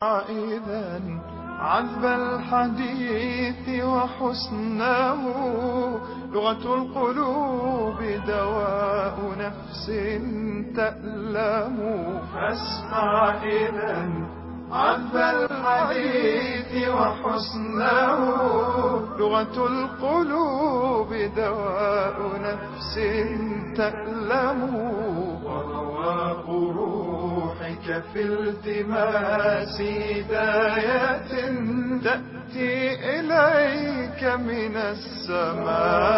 إذا عذب الحديث وحسنه لغة القلوب دواء نفس تألم فاسمع إذا عذب الحديث وحسنه لغة القلوب دواء نفس تألم ورواق روحك في التماس هداية تأتي إليك من السماء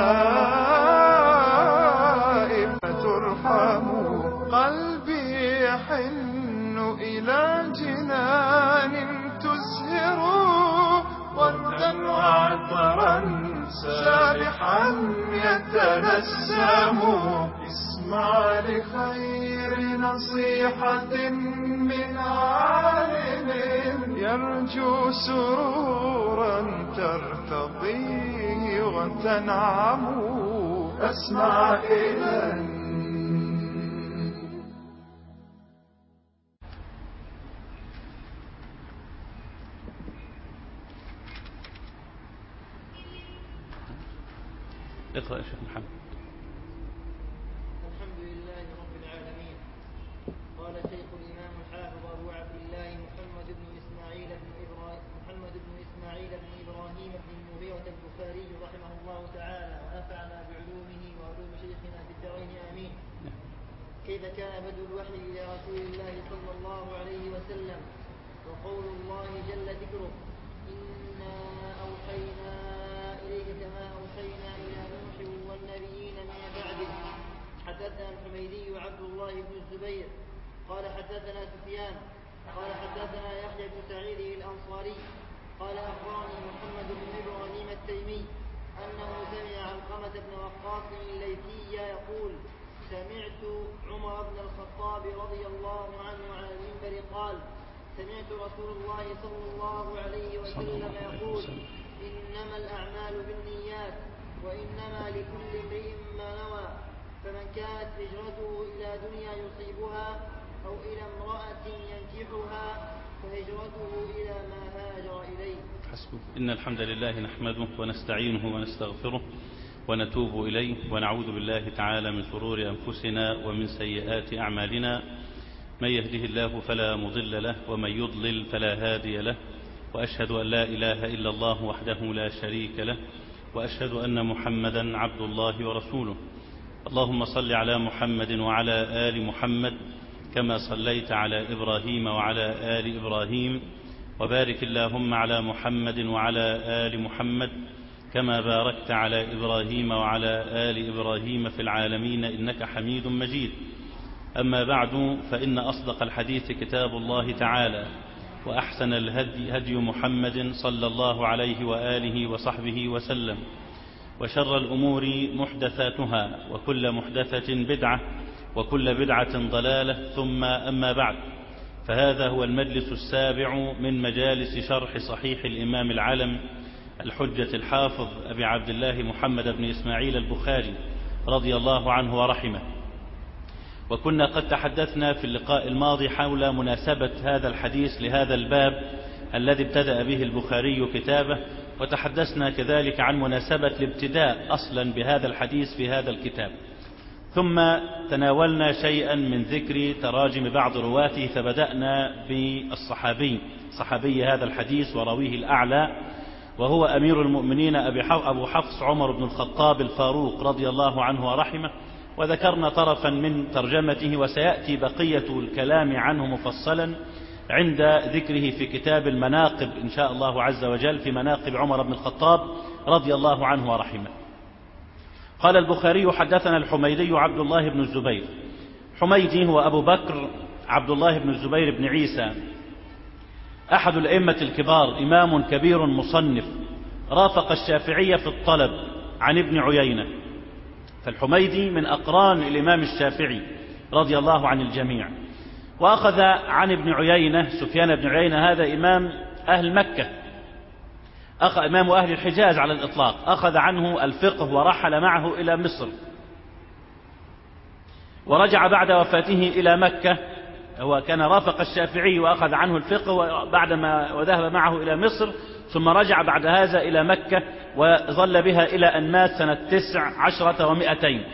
فترحم قلبي يحن إلى جنان تزهر وردا وعطرا سابحا يتنسم اسمع لخير نصيحة من عالم يرجو سرورا ترتضيه وتنعم اسمع إذا اقرأ يا شيخ محمد الحمد لله رب العالمين قال شيخ الإمام الحافظ أبو عبد الله محمد بن إسماعيل بن إبراهيم محمد بن إسماعيل بن إبراهيم بن المغيرة البخاري رحمه الله تعالى ونفعنا بعلومه وعلوم شيخنا في الدارين آمين كيف كان بدء الوحي إلى رسول الله صلى الله عليه وسلم وقول الله جل ذكره إنا أوحينا إليك كما أوحينا إلى نوح والنبيين من بعده حدثنا الحميدي عبد الله بن الزبير قال حدثنا سفيان قال حدثنا يحيى بن سعيد الأنصاري قال أخبرني محمد بن إبراهيم التيمي أنه سمع علقمة بن وقاص الليثي يقول سمعت عمر بن الخطاب رضي الله عنه على المنبر قال سمعت رسول الله صلى الله عليه وسلم يقول إنما الأعمال بالنيات وإنما لكل امرئ ما نوى فمن كانت هجرته إلى دنيا يصيبها أو إلى امرأة ينكحها فهجرته إلى ما هاجر إليه حسبك إن الحمد لله نحمده ونستعينه ونستغفره ونتوب إليه ونعوذ بالله تعالى من شرور أنفسنا ومن سيئات أعمالنا من يهده الله فلا مضل له ومن يضلل فلا هادي له وأشهد أن لا إله إلا الله وحده لا شريك له وأشهد أن محمدا عبد الله ورسوله اللهم صل على محمد وعلى آل محمد كما صليت على إبراهيم وعلى آل إبراهيم وبارك اللهم على محمد وعلى آل محمد كما باركت على إبراهيم وعلى آل إبراهيم في العالمين إنك حميد مجيد أما بعد فإن أصدق الحديث كتاب الله تعالى وأحسن الهدي هدي محمد صلى الله عليه وآله وصحبه وسلم وشر الأمور محدثاتها وكل محدثة بدعة وكل بدعة ضلالة ثم أما بعد فهذا هو المجلس السابع من مجالس شرح صحيح الإمام العلم الحجة الحافظ أبي عبد الله محمد بن إسماعيل البخاري رضي الله عنه ورحمه وكنا قد تحدثنا في اللقاء الماضي حول مناسبة هذا الحديث لهذا الباب الذي ابتدأ به البخاري كتابه وتحدثنا كذلك عن مناسبة الابتداء أصلا بهذا الحديث في هذا الكتاب ثم تناولنا شيئا من ذكر تراجم بعض رواته فبدأنا بالصحابي صحابي هذا الحديث ورويه الأعلى وهو أمير المؤمنين أبو حفص عمر بن الخطاب الفاروق رضي الله عنه ورحمه وذكرنا طرفا من ترجمته وسيأتي بقية الكلام عنه مفصلا عند ذكره في كتاب المناقب إن شاء الله عز وجل في مناقب عمر بن الخطاب رضي الله عنه ورحمه قال البخاري حدثنا الحميدي عبد الله بن الزبير حميدي هو أبو بكر عبد الله بن الزبير بن عيسى أحد الأئمة الكبار إمام كبير مصنف رافق الشافعية في الطلب عن ابن عيينة فالحميدي من أقران الإمام الشافعي رضي الله عن الجميع وأخذ عن ابن عيينة سفيان بن عيينة هذا إمام أهل مكة أخ إمام أهل الحجاز على الإطلاق أخذ عنه الفقه ورحل معه إلى مصر ورجع بعد وفاته إلى مكة هو كان رافق الشافعي وأخذ عنه الفقه وبعدما وذهب معه إلى مصر ثم رجع بعد هذا إلى مكة وظل بها إلى أن مات سنة تسع عشرة ومائتين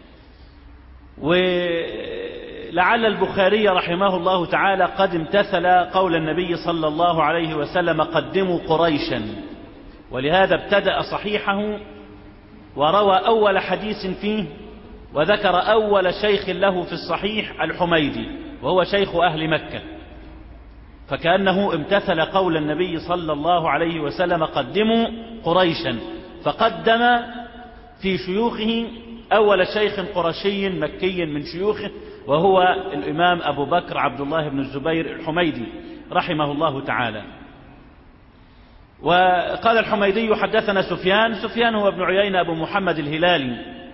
ولعل البخاري رحمه الله تعالى قد امتثل قول النبي صلى الله عليه وسلم قدموا قريشا ولهذا ابتدأ صحيحه وروى أول حديث فيه وذكر أول شيخ له في الصحيح الحميدي وهو شيخ أهل مكة فكأنه امتثل قول النبي صلى الله عليه وسلم قدموا قريشا فقدم في شيوخه أول شيخ قرشي مكي من شيوخه وهو الإمام أبو بكر عبد الله بن الزبير الحميدي رحمه الله تعالى وقال الحميدي حدثنا سفيان سفيان هو ابن عيينة أبو محمد الهلالي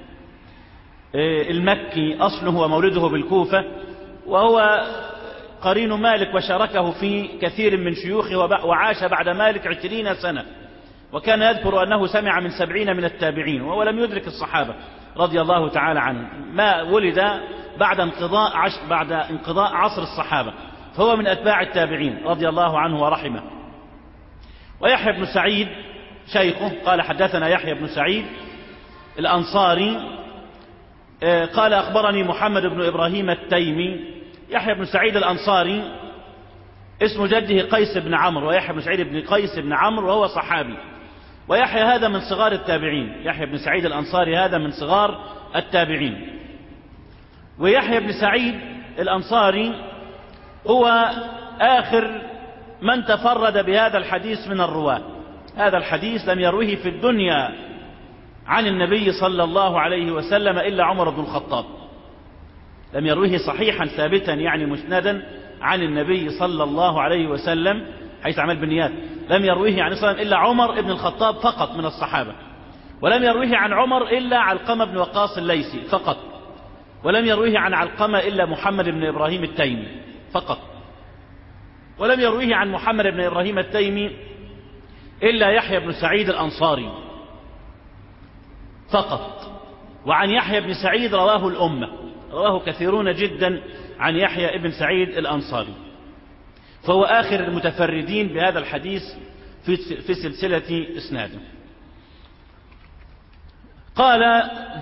المكي أصله ومولده بالكوفة وهو قرين مالك وشاركه في كثير من شيوخه وعاش بعد مالك عشرين سنة وكان يذكر أنه سمع من سبعين من التابعين وهو لم يدرك الصحابة رضي الله تعالى عنه ما ولد بعد انقضاء عش بعد انقضاء عصر الصحابة فهو من أتباع التابعين رضي الله عنه ورحمه ويحيى بن سعيد شيخه قال حدثنا يحيى بن سعيد الأنصاري قال أخبرني محمد بن إبراهيم التيمي يحيى بن سعيد الأنصاري اسم جده قيس بن عمرو ويحيى بن سعيد بن قيس بن عمرو وهو صحابي ويحيى هذا من صغار التابعين يحيى بن سعيد الأنصاري هذا من صغار التابعين ويحيى بن سعيد الأنصاري هو آخر من تفرد بهذا الحديث من الرواة هذا الحديث لم يروه في الدنيا عن النبي صلى الله عليه وسلم إلا عمر بن الخطاب لم يروه صحيحا ثابتا يعني مسندا عن النبي صلى الله عليه وسلم حيث عمل بالنيات لم يرويه عن صلى إلا عمر بن الخطاب فقط من الصحابة ولم يرويه عن عمر إلا علقمة بن وقاص الليثي فقط ولم يرويه عن علقمة إلا محمد بن إبراهيم التيمي فقط ولم يرويه عن محمد بن إبراهيم التيمي إلا يحيى بن سعيد الأنصاري فقط وعن يحيى بن سعيد رواه الأمة رواه كثيرون جدا عن يحيى بن سعيد الأنصاري فهو آخر المتفردين بهذا الحديث في في سلسلة إسناده قال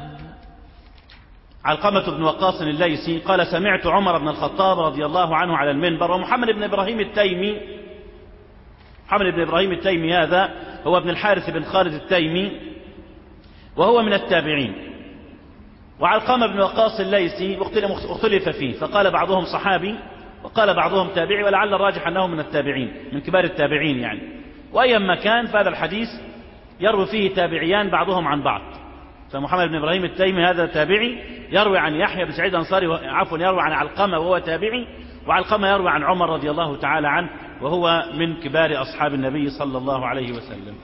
علقمة بن وقاص الليثي قال سمعت عمر بن الخطاب رضي الله عنه على المنبر ومحمد بن إبراهيم التيمي محمد بن إبراهيم التيمي هذا هو ابن الحارث بن خالد التيمي وهو من التابعين وعلقمة بن وقاص الليثي اختلف فيه فقال بعضهم صحابي وقال بعضهم تابعي ولعل الراجح أنه من التابعين من كبار التابعين يعني وأيا ما كان فهذا الحديث يروي فيه تابعيان بعضهم عن بعض فمحمد بن إبراهيم التيمي هذا تابعي يروي عن يحيى بن سعيد الأنصاري عفوا يروي عن علقمة وهو تابعي وعلقمة يروي عن عمر رضي الله تعالى عنه وهو من كبار أصحاب النبي صلى الله عليه وسلم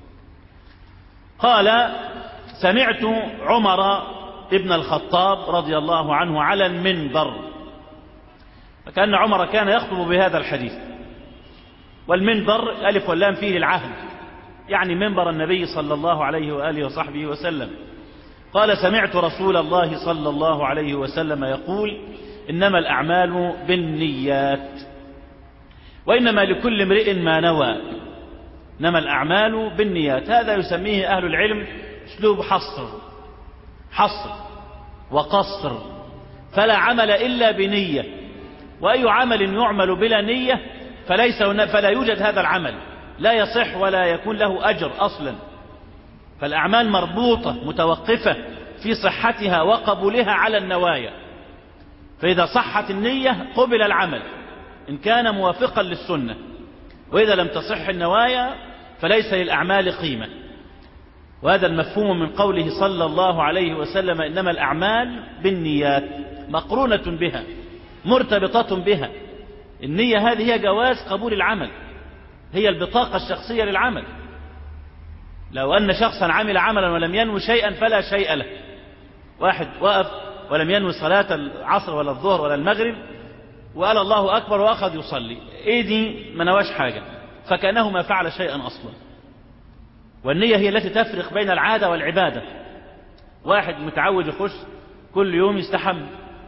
قال سمعت عمر ابن الخطاب رضي الله عنه على المنبر فكأن عمر كان يخطب بهذا الحديث والمنبر ألف واللام فيه العهد يعني منبر النبي صلى الله عليه وآله وصحبه وسلم قال سمعت رسول الله صلى الله عليه وسلم يقول إنما الأعمال بالنيات وإنما لكل امرئ ما نوى إنما الأعمال بالنيات هذا يسميه أهل العلم اسلوب حصر حصر وقصر فلا عمل إلا بنية وأي عمل يعمل بلا نية فليس فلا يوجد هذا العمل لا يصح ولا يكون له أجر أصلا فالأعمال مربوطة متوقفة في صحتها وقبولها على النوايا فإذا صحت النية قبل العمل إن كان موافقا للسنة وإذا لم تصح النوايا فليس للأعمال قيمة وهذا المفهوم من قوله صلى الله عليه وسلم إنما الأعمال بالنيات مقرونة بها مرتبطة بها النية هذه هي جواز قبول العمل هي البطاقة الشخصية للعمل لو أن شخصا عمل عملا ولم ينوي شيئا فلا شيء له واحد وقف ولم ينوي صلاة العصر ولا الظهر ولا المغرب وقال الله أكبر وأخذ يصلي إيه دي ما نواش حاجة فكأنه ما فعل شيئا أصلا والنية هي التي تفرق بين العادة والعبادة واحد متعود يخش كل يوم يستحم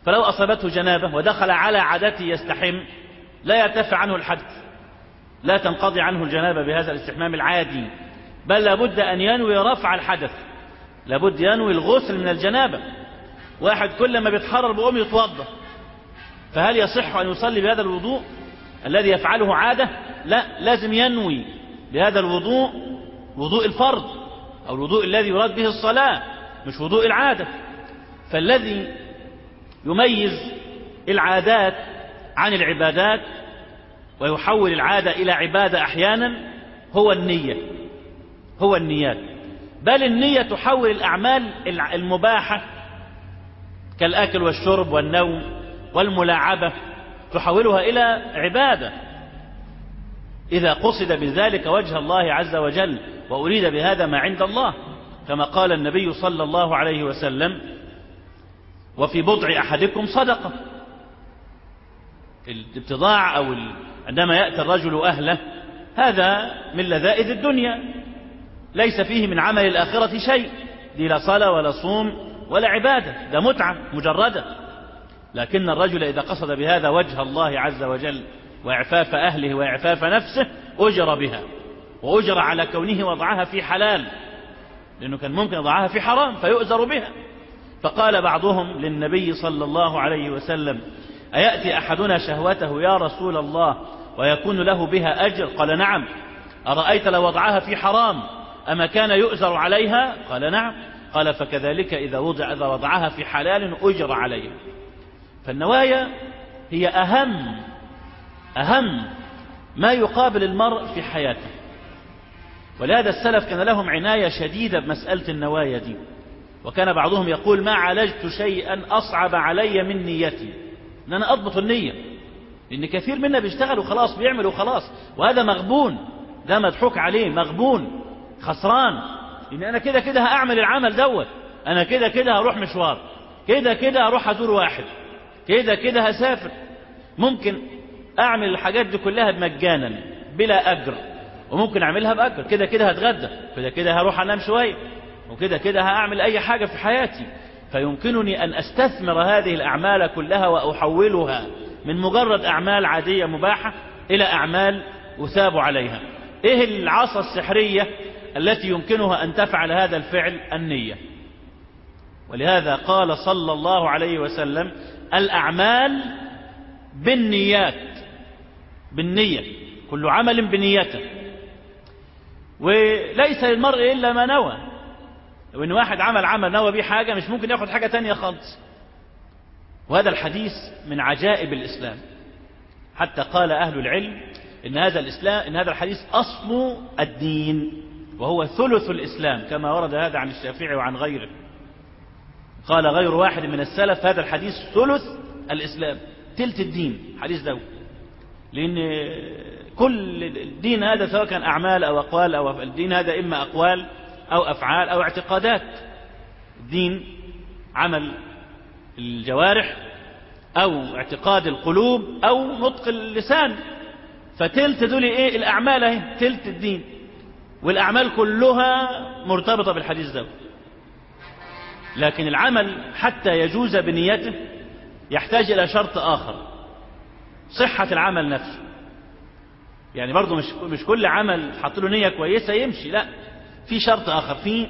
فلو أصابته جنابة ودخل على عادته يستحم لا يرتفع عنه الحدث لا تنقضي عنه الجنابة بهذا الاستحمام العادي بل لابد أن ينوي رفع الحدث لابد ينوي الغسل من الجنابة واحد كل ما بيتحرر بقوم يتوضا فهل يصح أن يصلي بهذا الوضوء الذي يفعله عادة لا لازم ينوي بهذا الوضوء وضوء الفرض أو الوضوء الذي يراد به الصلاة مش وضوء العادة فالذي يميز العادات عن العبادات ويحول العادة إلى عبادة أحيانا هو النية هو النيات بل النية تحول الأعمال المباحة كالأكل والشرب والنوم والملاعبة تحولها إلى عبادة إذا قصد بذلك وجه الله عز وجل وأريد بهذا ما عند الله كما قال النبي صلى الله عليه وسلم وفي بضع أحدكم صدقة الابتضاع أو عندما يأتي الرجل أهله هذا من لذائذ الدنيا ليس فيه من عمل الآخرة شيء دي لا صلاة ولا صوم ولا عبادة ده متعة مجردة لكن الرجل إذا قصد بهذا وجه الله عز وجل وإعفاف أهله وإعفاف نفسه أجر بها وأجر على كونه وضعها في حلال لأنه كان ممكن يضعها في حرام فيؤزر بها فقال بعضهم للنبي صلى الله عليه وسلم أيأتي أحدنا شهوته يا رسول الله ويكون له بها أجر قال نعم أرأيت لو وضعها في حرام أما كان يؤزر عليها قال نعم قال فكذلك إذا وضع إذا وضعها في حلال أجر عليها فالنوايا هي أهم أهم ما يقابل المرء في حياته ولهذا السلف كان لهم عناية شديدة بمسألة النوايا دي وكان بعضهم يقول ما عالجت شيئا أصعب علي من نيتي ان انا اضبط النية لان كثير منا بيشتغل وخلاص بيعمل وخلاص وهذا مغبون ده مضحوك عليه مغبون خسران ان انا كده كده هاعمل العمل دوت انا كده كده هروح مشوار كده كده هروح ازور واحد كده كده هسافر ممكن اعمل الحاجات دي كلها مجانا بلا اجر وممكن اعملها باجر كده كده هتغدى كده كده هروح انام شويه وكده كده هاعمل اي حاجه في حياتي فيمكنني أن أستثمر هذه الأعمال كلها وأحولها من مجرد أعمال عادية مباحة إلى أعمال أثاب عليها إيه العصا السحرية التي يمكنها أن تفعل هذا الفعل النية ولهذا قال صلى الله عليه وسلم الأعمال بالنيات بالنية كل عمل بنيته وليس للمرء إلا ما نوى وإن واحد عمل عمل نوى بيه حاجة مش ممكن ياخد حاجة تانية خالص وهذا الحديث من عجائب الإسلام حتى قال أهل العلم إن هذا الإسلام إن هذا الحديث أصل الدين وهو ثلث الإسلام كما ورد هذا عن الشافعي وعن غيره قال غير واحد من السلف هذا الحديث ثلث الإسلام تلت الدين حديث ده لأن كل الدين هذا سواء كان أعمال أو أقوال أو الدين هذا إما أقوال أو أفعال أو اعتقادات الدين عمل الجوارح أو اعتقاد القلوب أو نطق اللسان فتلت دول إيه الأعمال اهي تلت الدين والأعمال كلها مرتبطة بالحديث ده لكن العمل حتى يجوز بنيته يحتاج إلى شرط آخر صحة العمل نفسه يعني برضه مش مش كل عمل حط له نية كويسة يمشي لا في شرط آخر في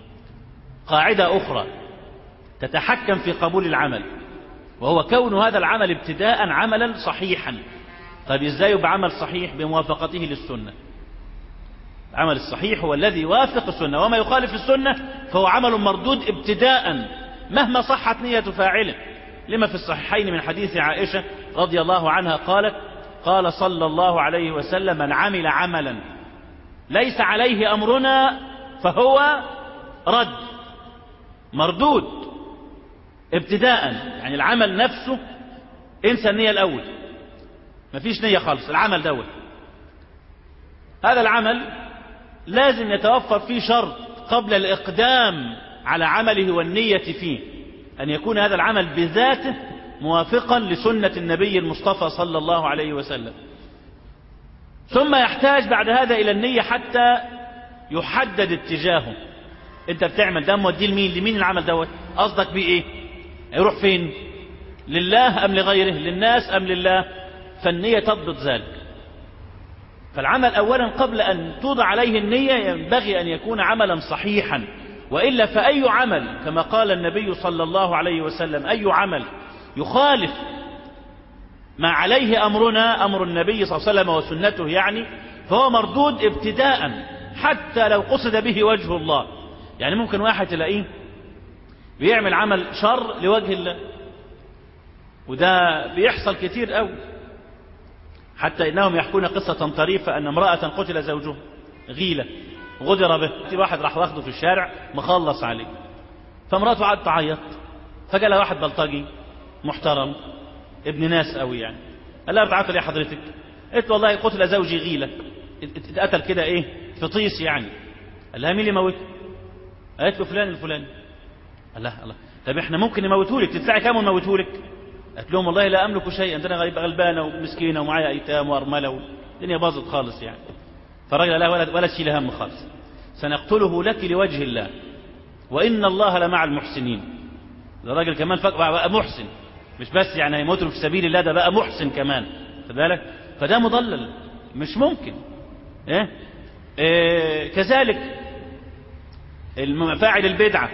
قاعدة أخرى تتحكم في قبول العمل وهو كون هذا العمل ابتداء عملا صحيحا طيب ازاي يبقى عمل صحيح بموافقته للسنة العمل الصحيح هو الذي يوافق السنة وما يخالف السنة فهو عمل مردود ابتداء مهما صحت نية فاعله لما في الصحيحين من حديث عائشة رضي الله عنها قالت قال صلى الله عليه وسلم من عمل عملا ليس عليه أمرنا فهو رد مردود ابتداء يعني العمل نفسه انسى النية الأول مفيش نية خالص العمل دوت هذا العمل لازم يتوفر فيه شرط قبل الإقدام على عمله والنية فيه أن يكون هذا العمل بذاته موافقا لسنة النبي المصطفى صلى الله عليه وسلم ثم يحتاج بعد هذا إلى النية حتى يحدد اتجاهه انت بتعمل ده موديه لمين لمين العمل دوت قصدك بيه ايه هيروح فين لله أم لغيره للناس أم لله فالنية تضبط ذلك فالعمل أولا قبل أن توضع عليه النية ينبغي أن يكون عملا صحيحا وإلا فأي عمل كما قال النبي صلى الله عليه وسلم أي عمل يخالف ما عليه أمرنا أمر النبي صلى الله عليه وسلم وسنته يعني فهو مردود ابتداء حتى لو قصد به وجه الله يعني ممكن واحد تلاقيه بيعمل عمل شر لوجه الله وده بيحصل كتير قوي حتى انهم يحكون قصة طريفة ان امرأة قتل زوجها غيلة غدر به في واحد راح واخده في الشارع مخلص عليه فمراته قعدت تعيط فجاء لها واحد بلطجي محترم ابن ناس قوي يعني قال لها بتعيط ليه حضرتك قلت والله قتل زوجي غيلة اتقتل كده ايه في طيس يعني قال لها مين اللي موته قالت له فلان الفلاني قال لها الله طب احنا ممكن نموتهولك تدفعي كام ونموتهولك قالت لهم والله لا املك شيئا ده انا غلبانه ومسكينه ومعايا ايتام وارمله والدنيا باظت خالص يعني فالراجل لا ولا ولا تشيل هم خالص سنقتله لك لوجه الله وان الله لمع المحسنين ده راجل كمان فك... بقى محسن مش بس يعني هيموتوا في سبيل الله ده بقى محسن كمان خد بالك فده مضلل مش ممكن إيه؟ إيه كذلك فاعل البدعة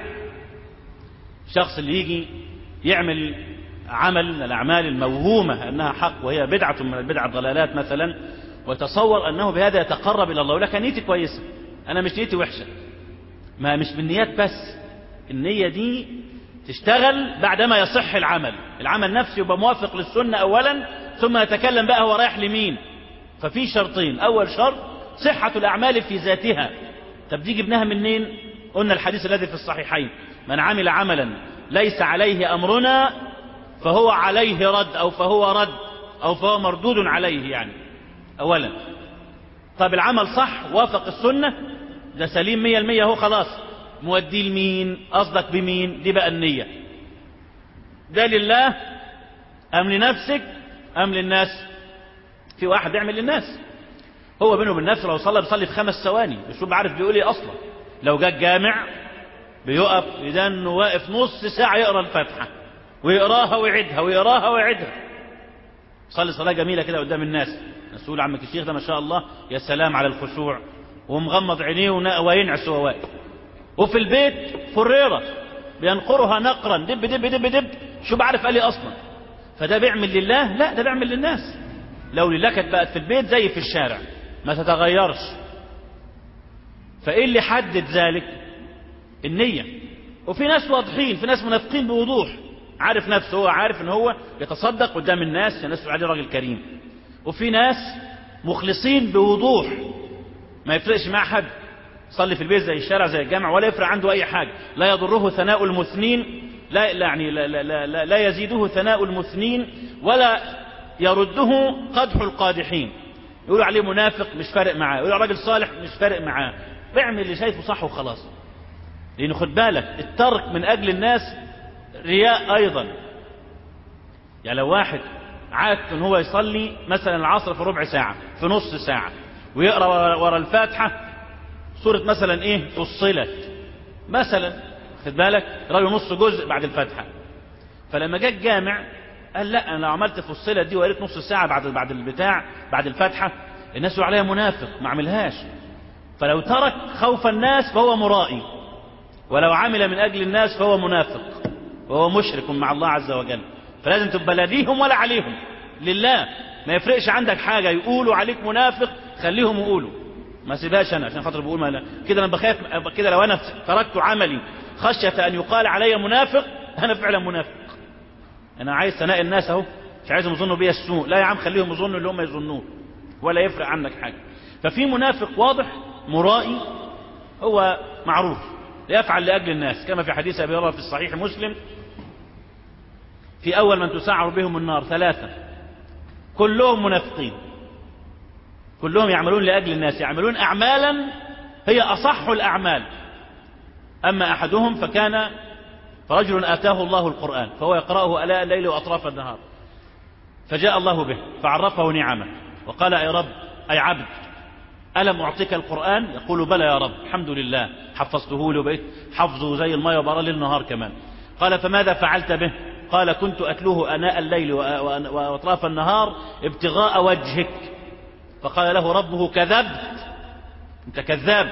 الشخص اللي يجي يعمل عمل من الأعمال الموهومة أنها حق وهي بدعة من البدع الضلالات مثلا ويتصور أنه بهذا يتقرب إلى الله ولكن نيتي كويسة أنا مش نيتي وحشة ما مش بالنيات بس النية دي تشتغل بعدما يصح العمل العمل نفسه يبقى موافق للسنة أولا ثم يتكلم بقى هو رايح لمين ففي شرطين أول شرط صحة الأعمال في ذاتها طب دي جبناها منين قلنا الحديث الذي في الصحيحين من عمل عملا ليس عليه أمرنا فهو عليه رد أو فهو رد أو فهو مردود عليه يعني أولا طب العمل صح وافق السنة ده سليم مية المية هو خلاص موديه لمين قصدك بمين دي بقى النية ده لله أم لنفسك أم للناس في واحد يعمل للناس هو بينه وبين نفسه لو صلى بيصلي في خمس ثواني مش هو عارف بيقول ايه اصلا لو جاء الجامع بيقف اذا انه واقف نص ساعه يقرا الفاتحه ويقراها ويعدها ويقراها ويعدها صلي صلاه جميله كده قدام الناس مسؤول عمك الشيخ ده ما شاء الله يا سلام على الخشوع ومغمض عينيه وينعس وهو واقف وفي البيت فريره بينقرها نقرا دب دب دب دب شو بعرف قال ايه اصلا فده بيعمل لله لا ده بيعمل للناس لو لله كانت بقت في البيت زي في الشارع ما تتغيرش فايه اللي حدد ذلك النية وفي ناس واضحين في ناس منافقين بوضوح عارف نفسه هو عارف ان هو يتصدق قدام الناس الناس عليه راجل كريم وفي ناس مخلصين بوضوح ما يفرقش مع حد صلي في البيت زي الشارع زي الجامع ولا يفرق عنده اي حاجة لا يضره ثناء المثنين لا يعني لا, لا, لا, لا, لا يزيده ثناء المثنين ولا يرده قدح القادحين يقولوا عليه منافق مش فارق معاه يقولوا راجل صالح مش فارق معاه بيعمل اللي شايفه صح وخلاص لأنه خد بالك الترك من أجل الناس رياء أيضا يعني لو واحد عادته ان هو يصلي مثلا العصر في ربع ساعة في نص ساعة ويقرأ ورا الفاتحة سورة مثلا ايه فصلت مثلا خد بالك راجل نص جزء بعد الفاتحة فلما جاء الجامع قال لا انا لو عملت فصلت دي وقريت نص ساعة بعد بعد البتاع بعد الفاتحة الناس يقول عليها منافق ما عملهاش فلو ترك خوف الناس فهو مرائي ولو عمل من أجل الناس فهو منافق وهو مشرك مع الله عز وجل فلازم تبقى لا ليهم ولا عليهم لله ما يفرقش عندك حاجة يقولوا عليك منافق خليهم يقولوا ما سيبهاش أنا عشان خاطر بقول ما لا كده أنا بخاف كده لو أنا تركت عملي خشية أن يقال علي منافق أنا فعلا منافق أنا عايز ثناء الناس أهو مش عايزهم يظنوا بيا السوء لا يا عم خليهم يظنوا اللي هم يظنوه ولا يفرق عنك حاجة ففي منافق واضح مرائي هو معروف يفعل لأجل الناس كما في حديث أبي هريرة في الصحيح مسلم في أول من تسعر بهم النار ثلاثة كلهم منافقين كلهم يعملون لأجل الناس يعملون أعمالا هي أصح الأعمال أما أحدهم فكان فرجل آتاه الله القرآن فهو يقرأه ألاء الليل وأطراف النهار فجاء الله به فعرفه نعمه وقال أي رب أي عبد ألم أعطيك القرآن يقول بلى يا رب الحمد لله حفظته له وبقيت حفظه زي الماء وبرى للنهار كمان قال فماذا فعلت به قال كنت أتلوه أناء الليل وأطراف النهار ابتغاء وجهك فقال له ربه كذبت أنت كذاب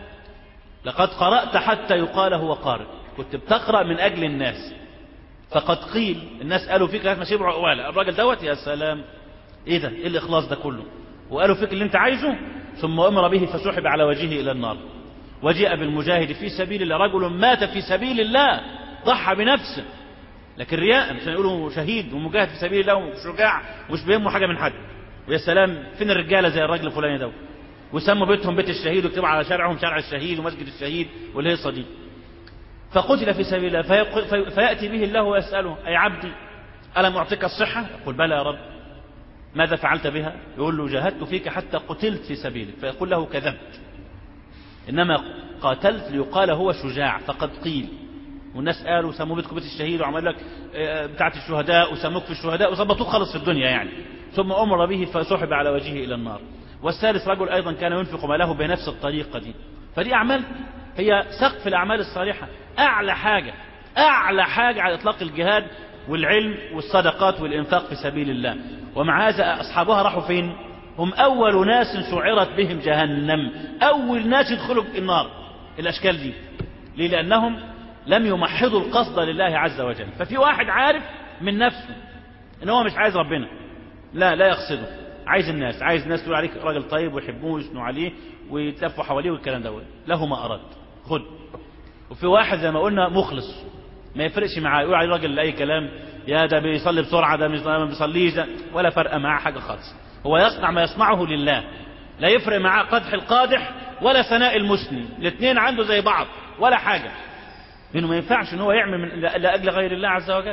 لقد قرأت حتى يقال هو قارئ كنت بتقرأ من أجل الناس فقد قيل الناس قالوا فيك هات مسيب عقوالة الراجل دوت يا سلام ايه ده ايه الاخلاص ده كله وقالوا فيك اللي انت عايزه ثم امر به فسحب على وجهه الى النار وجيء بالمجاهد في سبيل الله رجل مات في سبيل الله ضحى بنفسه لكن رياء عشان يقولوا شهيد ومجاهد في سبيل الله وشجاع ومش بيهمه حاجه من حد ويا سلام فين الرجاله زي الراجل الفلاني ده وسموا بيتهم بيت الشهيد ويكتبوا على شارعهم شارع الشهيد ومسجد الشهيد والهيصه دي فقتل في سبيل الله في في فياتي به الله ويساله اي عبدي الم اعطيك الصحه يقول بلى يا رب ماذا فعلت بها يقول له جاهدت فيك حتى قتلت في سبيلك فيقول له كذبت إنما قاتلت ليقال هو شجاع فقد قيل والناس قالوا سموا بيتكم بيت الشهيد وعمل لك بتاعة الشهداء وسموك في الشهداء وظبطوك خلص في الدنيا يعني ثم أمر به فسحب على وجهه إلى النار والثالث رجل أيضا كان ينفق ماله بنفس الطريقة دي فدي أعمال هي سقف الأعمال الصالحة أعلى حاجة أعلى حاجة على إطلاق الجهاد والعلم والصدقات والإنفاق في سبيل الله ومع هذا أصحابها راحوا فين هم أول ناس سعرت بهم جهنم أول ناس يدخلوا النار الأشكال دي ليه لأنهم لم يمحضوا القصد لله عز وجل ففي واحد عارف من نفسه ان هو مش عايز ربنا لا لا يقصده عايز الناس عايز الناس تقول عليك راجل طيب ويحبوه ويثنوا عليه ويتلفوا حواليه والكلام ده له ما أراد خد وفي واحد زي ما قلنا مخلص ما يفرقش معاه يقول عليه راجل اي كلام يا ده بيصلي بسرعه ده مش ما بيصليش ده ولا فرق معاه حاجه خالص هو يصنع ما يصنعه لله لا يفرق معاه قدح القادح ولا ثناء المثني الاثنين عنده زي بعض ولا حاجه لانه ما ينفعش ان هو يعمل من لاجل غير الله عز وجل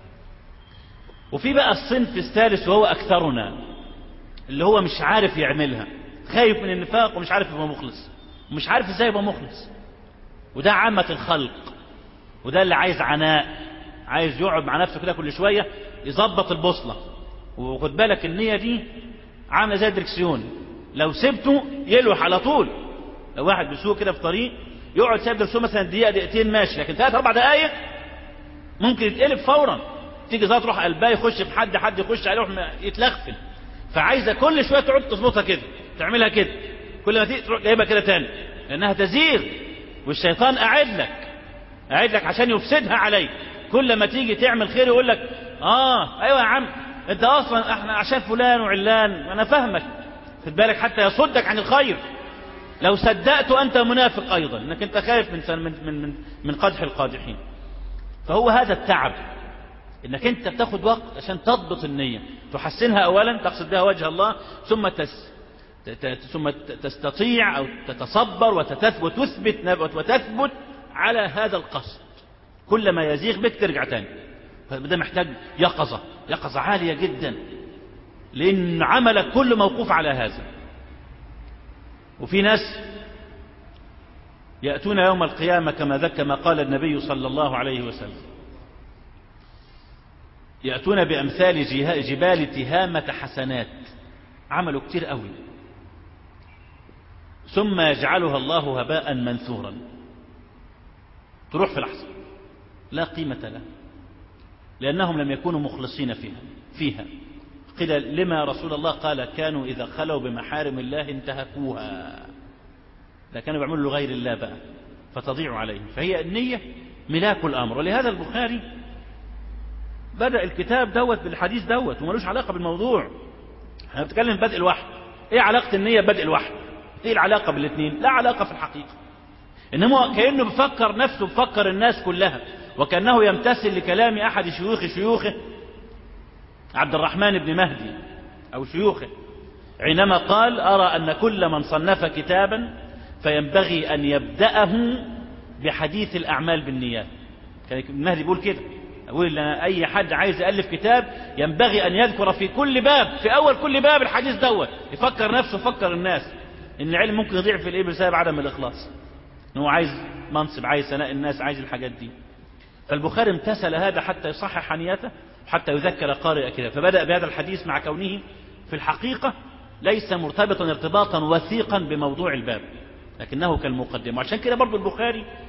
وفي بقى الصنف الثالث وهو اكثرنا اللي هو مش عارف يعملها خايف من النفاق ومش عارف يبقى مخلص ومش عارف ازاي يبقى مخلص وده عامة الخلق وده اللي عايز عناء عايز يقعد مع نفسه كده كل شوية يظبط البوصلة وخد بالك النية دي عاملة زي الدركسيون لو سبته يلوح على طول لو واحد بيسوق كده في طريق يقعد سايب دركسيون مثلا دقيقة دقيقتين ماشي لكن ثلاث أربع دقايق ممكن يتقلب فورا تيجي ذات تروح قلبها يخش في حد حد يخش عليه يروح يتلغفل فعايزة كل شوية تقعد تظبطها كده تعملها كده كل ما تيجي تروح جايبها كده تاني لأنها تزيغ والشيطان قاعد لك قاعد لك عشان يفسدها عليك كل ما تيجي تعمل خير يقول لك اه ايوه يا عم انت اصلا احنا عشان فلان وعلان انا فاهمك خد بالك حتى يصدك عن الخير لو صدقت انت منافق ايضا انك انت خايف من من من من, من قدح القادحين فهو هذا التعب انك انت بتاخد وقت عشان تضبط النيه تحسنها اولا تقصد بها وجه الله ثم تس ثم تستطيع او تتصبر وتثبت وتثبت وتثبت على هذا القصد كلما يزيغ بك ترجع تاني فده محتاج يقظة يقظة عالية جدا لأن عملك كله موقوف على هذا وفي ناس يأتون يوم القيامة كما ذكر ما قال النبي صلى الله عليه وسلم يأتون بأمثال جبال تهامة حسنات عملوا كتير قوي ثم يجعلها الله هباء منثورا تروح في لحظة لا قيمة لها لأنهم لم يكونوا مخلصين فيها فيها قيل لما رسول الله قال كانوا إذا خلوا بمحارم الله انتهكوها ده كانوا بيعملوا لغير الله بقى فتضيع عليهم فهي النية ملاك الأمر ولهذا البخاري بدأ الكتاب دوت بالحديث دوت وملوش علاقة بالموضوع احنا بنتكلم بدء الوحي ايه علاقة النية ببدء الوحي ايه العلاقة بالاثنين لا علاقة في الحقيقة انما كأنه بفكر نفسه بفكر الناس كلها وكأنه يمتثل لكلام أحد شيوخ شيوخه عبد الرحمن بن مهدي أو شيوخه حينما قال أرى أن كل من صنف كتابا فينبغي أن يبدأه بحديث الأعمال بالنيات كان ابن مهدي بيقول كده أقول لنا أي حد عايز يألف كتاب ينبغي أن يذكر في كل باب في أول كل باب الحديث دوت يفكر نفسه يفكر الناس إن العلم ممكن يضيع في الإيه بسبب عدم الإخلاص إن هو عايز منصب عايز ثناء الناس عايز الحاجات دي فالبخاري امتثل هذا حتى يصحح نيته حتى يذكر قارئ كده فبدأ بهذا الحديث مع كونه في الحقيقة ليس مرتبطا ارتباطا وثيقا بموضوع الباب لكنه كالمقدمة وعشان كده برضو البخاري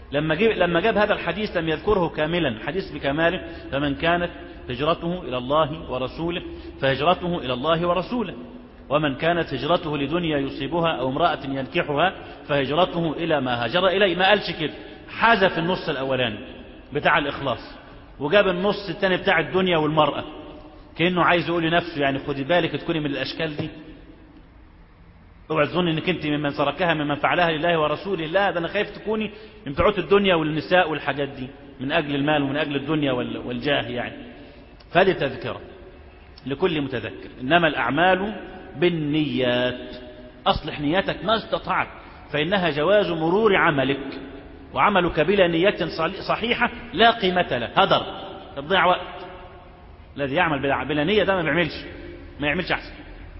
لما جاب لما جاب هذا الحديث لم يذكره كاملا حديث بكماله فمن كانت هجرته إلى الله ورسوله فهجرته إلى الله ورسوله ومن كانت هجرته لدنيا يصيبها أو امرأة ينكحها فهجرته إلى ما هاجر إليه ما قالش كده حذف النص الأولاني بتاع الإخلاص وجاب النص الثاني بتاع الدنيا والمرأة كأنه عايز يقول لنفسه يعني خدي بالك تكوني من الأشكال دي اوعى تظن انك انت ممن تركها ممن فعلها لله ورسوله لا ده انا خايف تكوني من بتوع الدنيا والنساء والحاجات دي من اجل المال ومن اجل الدنيا وال- والجاه يعني فهذه تذكره لكل متذكر انما الاعمال بالنيات اصلح نيتك ما استطعت فانها جواز مرور عملك وعملك بلا نية صل- صحيحة لا قيمة له هدر تضيع وقت الذي يعمل بلا بلا نية ده ما بيعملش ما يعملش احسن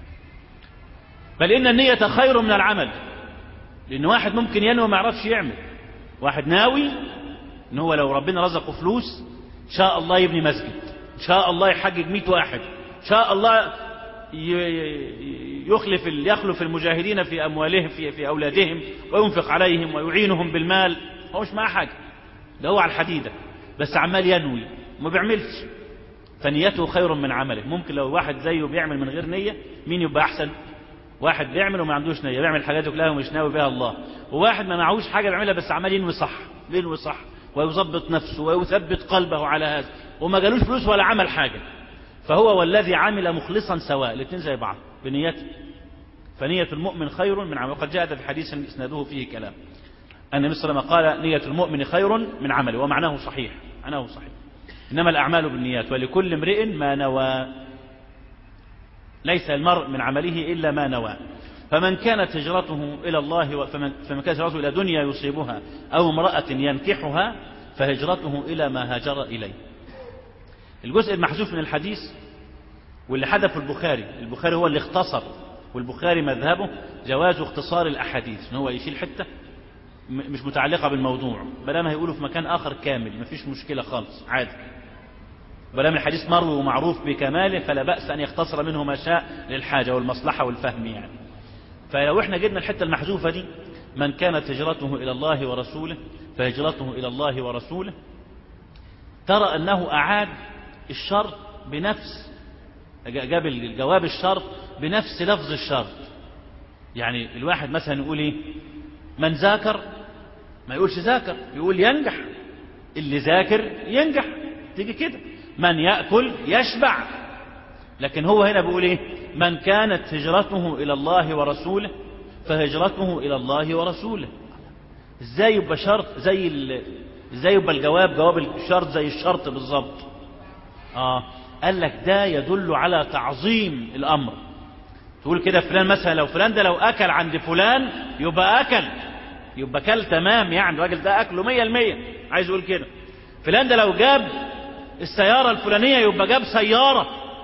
بل إن النية خير من العمل لأن واحد ممكن ينوي ما يعرفش يعمل واحد ناوي إن هو لو ربنا رزقه فلوس إن شاء الله يبني مسجد إن شاء الله يحجج 100 واحد إن شاء الله ي- يخلف يخلف المجاهدين في أموالهم في في أولادهم وينفق عليهم ويعينهم بالمال هو مش معاه حاجة ده هو على الحديدة بس عمال ينوي ما بيعملش فنيته خير من عمله ممكن لو واحد زيه بيعمل من غير نية مين يبقى أحسن واحد بيعمل وما عندوش نية بيعمل حاجاته كلها ومش ناوي بها الله وواحد ما معهوش حاجة بيعملها بس عمال ينوي صح ينوي صح ويظبط نفسه ويثبت قلبه على هذا وما جالوش فلوس ولا عمل حاجة فهو والذي عمل مخلصا سواء الاثنين زي بعض بنيته فنية المؤمن خير من عمل وقد جاء في حديث اسناده فيه كلام أن النبي صلى الله عليه وسلم قال نية المؤمن خير من عمله ومعناه صحيح معناه صحيح إنما الأعمال بالنيات ولكل امرئ ما نوى ليس المرء من عمله إلا ما نوى فمن كانت هجرته إلى الله و- فمن, فمن كانت هجرته إلى دنيا يصيبها أو امرأة ينكحها فهجرته إلى ما هاجر إليه الجزء المحذوف من الحديث واللي حذفه البخاري البخاري هو اللي اختصر والبخاري مذهبه جواز اختصار الأحاديث ان هو يشيل حتة م- مش متعلقة بالموضوع بلما هيقوله في مكان آخر كامل مفيش مشكلة خالص عادي بلام الحديث مروي ومعروف بكماله فلا بأس أن يختصر منه ما شاء للحاجة والمصلحة والفهم يعني فلو احنا جبنا الحتة المحذوفة دي من كانت هجرته إلى الله ورسوله فهجرته إلى الله ورسوله ترى أنه أعاد الشرط بنفس جاب الجواب الشرط بنفس لفظ الشرط يعني الواحد مثلا يقول ايه من ذاكر ما يقولش ذاكر يقول ينجح اللي ذاكر ينجح تيجي كده من يأكل يشبع لكن هو هنا بيقول ايه من كانت هجرته إلى الله ورسوله فهجرته إلى الله ورسوله ازاي يبقى شرط زي ال... ازاي يبقى الجواب جواب الشرط زي الشرط بالظبط اه قال لك ده يدل على تعظيم الامر تقول كده فلان مثلا لو فلان ده لو اكل عند فلان يبقى اكل يبقى كل تمام يعني الراجل ده اكله مية المية عايز يقول كده فلان ده لو جاب السيارة الفلانية يبقى جاب سيارة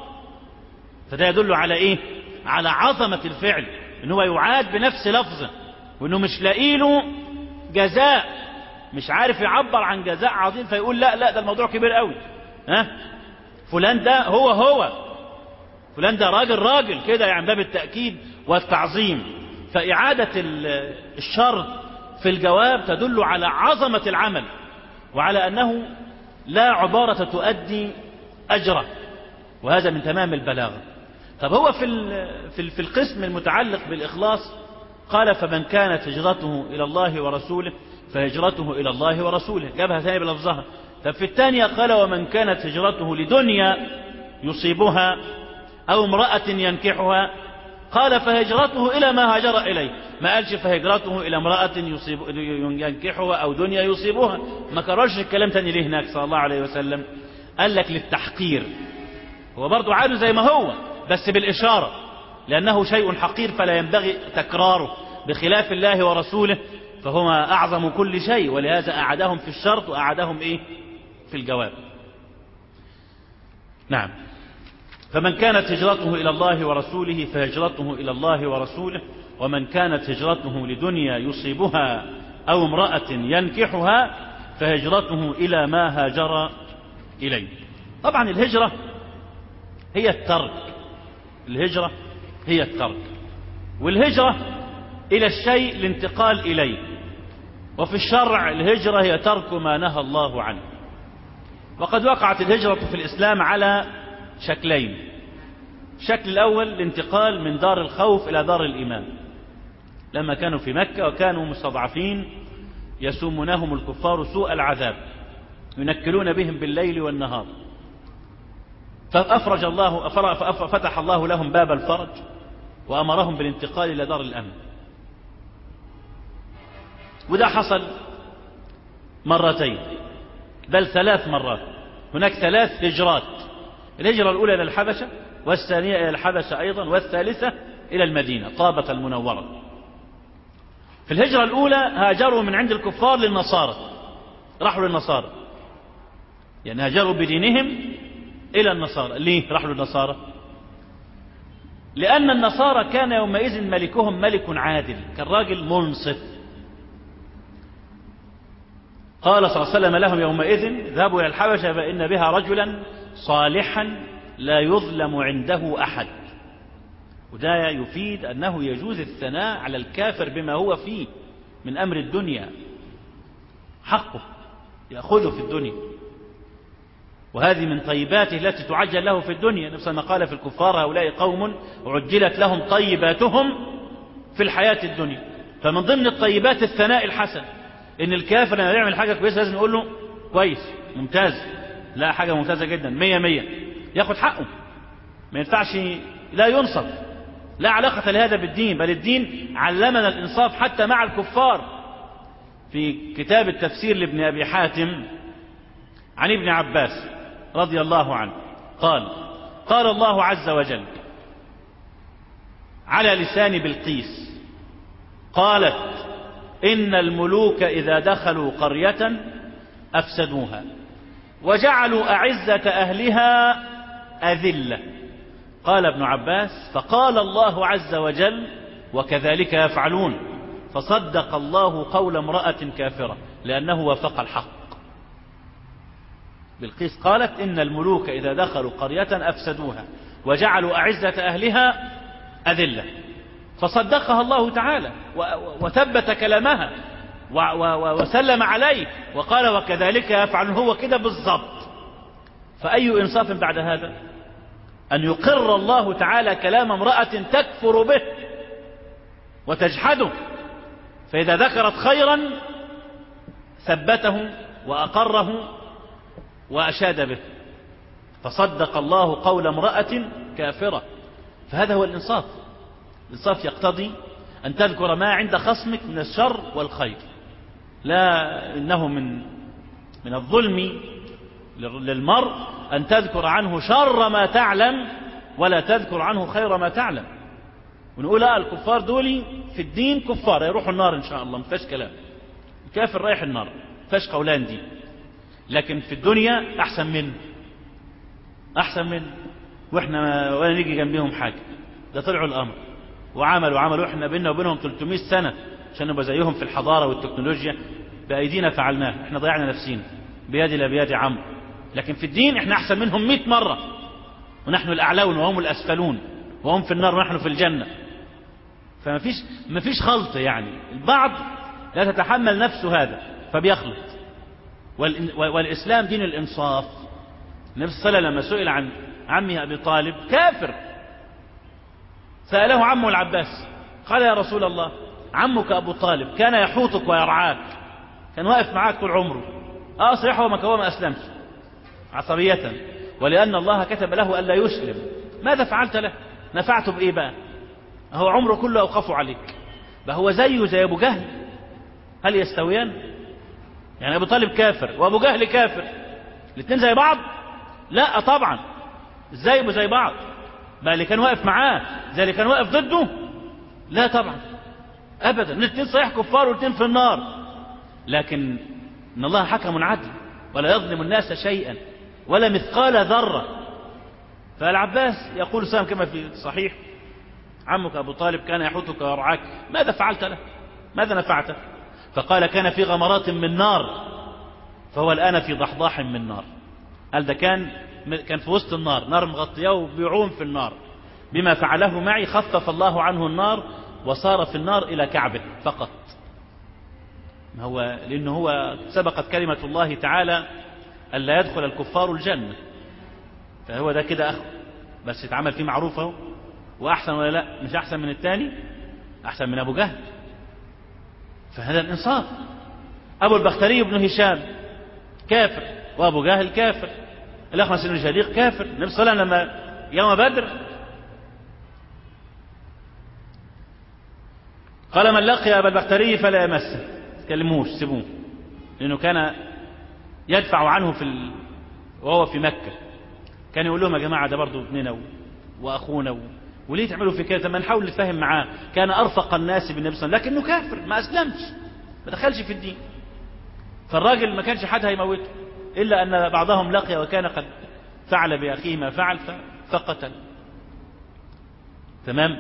فده يدل على ايه على عظمة الفعل ان هو يعاد بنفس لفظه وانه مش لاقي له جزاء مش عارف يعبر عن جزاء عظيم فيقول لا لا ده الموضوع كبير قوي ها فلان ده هو هو فلان ده راجل راجل كده يعني باب التأكيد والتعظيم فإعادة ال- الشرط في الجواب تدل على عظمة العمل وعلى أنه لا عبارة تؤدي أجره وهذا من تمام البلاغة طب هو في ال- في ال- في القسم المتعلق بالإخلاص قال فمن كانت هجرته إلى الله ورسوله فهجرته إلى الله ورسوله جابها ثاني بلفظها طب في الثانية قال ومن كانت هجرته لدنيا يصيبها أو امرأة ينكحها قال فهجرته إلى ما هاجر إليه ما قالش فهجرته إلى امرأة يصيب ينكحها أو دنيا يصيبها ما كررش الكلام تاني ليه هناك صلى الله عليه وسلم قال لك للتحقير هو برضو عاده زي ما هو بس بالإشارة لأنه شيء حقير فلا ينبغي تكراره بخلاف الله ورسوله فهما أعظم كل شيء ولهذا أعدهم في الشرط وأعدهم إيه في الجواب نعم فمن كانت هجرته إلى الله ورسوله فهجرته إلى الله ورسوله ومن كانت هجرته لدنيا يصيبها أو امرأة ينكحها فهجرته إلى ما هاجر إليه طبعا الهجرة هي الترك الهجرة هي الترك والهجرة إلى الشيء الانتقال إليه وفي الشرع الهجرة هي ترك ما نهى الله عنه وقد وقعت الهجرة في الإسلام على شكلين الشكل الأول الانتقال من دار الخوف إلى دار الإيمان لما كانوا في مكة وكانوا مستضعفين يسومونهم الكفار سوء العذاب ينكلون بهم بالليل والنهار فأفرج الله فتح الله لهم باب الفرج وأمرهم بالانتقال إلى دار الأمن وده حصل مرتين بل ثلاث مرات هناك ثلاث هجرات الهجرة الأولى إلى الحبشة والثانية إلى الحبشة أيضا والثالثة إلى المدينة طابة المنورة في الهجرة الأولى هاجروا من عند الكفار للنصارى راحوا للنصارى يعني هاجروا بدينهم إلى النصارى ليه راحوا للنصارى لأن النصارى كان يومئذ ملكهم ملك عادل كان راجل منصف قال صلى الله عليه وسلم لهم يومئذ اذهبوا إلى الحبشة فإن بها رجلا صالحا لا يظلم عنده أحد وده يفيد أنه يجوز الثناء على الكافر بما هو فيه من أمر الدنيا حقه يأخذه في الدنيا وهذه من طيباته التي تعجل له في الدنيا نفس ما قال في الكفار هؤلاء قوم عجلت لهم طيباتهم في الحياة الدنيا فمن ضمن الطيبات الثناء الحسن ان الكافر لما يعمل حاجة كويسة لازم نقول له كويس ممتاز لا حاجة ممتازة جدا مية مية ياخد حقه ما ينفعش لا ينصف لا علاقة لهذا بالدين بل الدين علمنا الإنصاف حتى مع الكفار في كتاب التفسير لابن أبي حاتم عن ابن عباس رضي الله عنه قال قال الله عز وجل على لسان بلقيس قالت إن الملوك إذا دخلوا قرية أفسدوها وجعلوا أعزة أهلها أذلة قال ابن عباس فقال الله عز وجل وكذلك يفعلون فصدق الله قول امرأة كافرة لأنه وفق الحق بلقيس قالت إن الملوك إذا دخلوا قرية أفسدوها وجعلوا أعزة أهلها أذلة فصدقها الله تعالى وثبت كلامها وسلم عليه وقال وكذلك يفعل هو كده بالضبط فأي إنصاف بعد هذا أن يقر الله تعالى كلام امرأة تكفر به وتجحده فإذا ذكرت خيرا ثبته وأقره وأشاد به فصدق الله قول امرأة كافرة فهذا هو الإنصاف الإنصاف يقتضي أن تذكر ما عند خصمك من الشر والخير لا إنه من من الظلم للمرء أن تذكر عنه شر ما تعلم ولا تذكر عنه خير ما تعلم ونقول لا الكفار دول في الدين كفار يروحوا النار إن شاء الله ما فيهاش كلام الكافر رايح النار ما فيهاش قولان دي لكن في الدنيا أحسن منه أحسن منه وإحنا ولا نيجي جنبهم حاجة ده طلعوا الأمر وعملوا عملوا إحنا بيننا وبينهم 300 سنة عشان نبقى زيهم في الحضارة والتكنولوجيا بأيدينا فعلناه إحنا ضيعنا نفسينا بيد لا بيد عمرو لكن في الدين إحنا أحسن منهم 100 مرة ونحن الأعلون وهم الأسفلون وهم في النار ونحن في الجنة فما فيش ما فيش خلط يعني البعض لا تتحمل نفسه هذا فبيخلط والإسلام دين الإنصاف النبي صلى الله عليه وسلم لما سئل عن عمه أبي طالب كافر سأله عمه العباس قال يا رسول الله عمك أبو طالب كان يحوطك ويرعاك كان واقف معاك طول عمره اه صحيح هو ما ما أسلمش عصبية ولأن الله كتب له ألا يسلم ماذا فعلت له نفعته بإيه بقى هو عمره كله أوقفه عليك بقى هو زيه زي أبو جهل هل يستويان يعني أبو طالب كافر وأبو جهل كافر الاثنين زي بعض لا طبعا ازاي يبقوا زي بعض بقى اللي كان واقف معاه زي اللي كان واقف ضده لا طبعا ابدا الاثنين صحيح كفار والاثنين في النار لكن ان الله حكم عدل ولا يظلم الناس شيئا ولا مثقال ذره فالعباس يقول سام كما في الصحيح عمك ابو طالب كان يحوطك ويرعاك ماذا فعلت له ماذا نفعته فقال كان في غمرات من نار فهو الآن في ضحضاح من نار قال ده كان كان في وسط النار نار مغطياه وبيعوم في النار بما فعله معي خفف الله عنه النار وصار في النار إلى كعبه فقط ما هو لأنه هو سبقت كلمة الله تعالى ألا يدخل الكفار الجنة فهو ده كده أخو بس يتعمل فيه معروف اهو وأحسن ولا لا مش أحسن من الثاني أحسن من أبو جهل فهذا الإنصاف أبو البختري بن هشام كافر وأبو جهل كافر الأخنس بن شديق كافر النبي صلى الله عليه وسلم لما يوم بدر قال من لقي أبا البختري فلا يمسه تكلموش سيبوه لأنه كان يدفع عنه في ال... وهو في مكة كان يقول لهم يا جماعة ده برضه ابننا و... وأخونا و... وليه تعملوا في كده ما نحاول نتفاهم معاه كان أرفق الناس بالنبي صلى الله عليه وسلم لكنه كافر ما أسلمش ما دخلش في الدين فالراجل ما كانش حد هيموته إلا أن بعضهم لقي وكان قد فعل بأخيه ما فعل فقتل تمام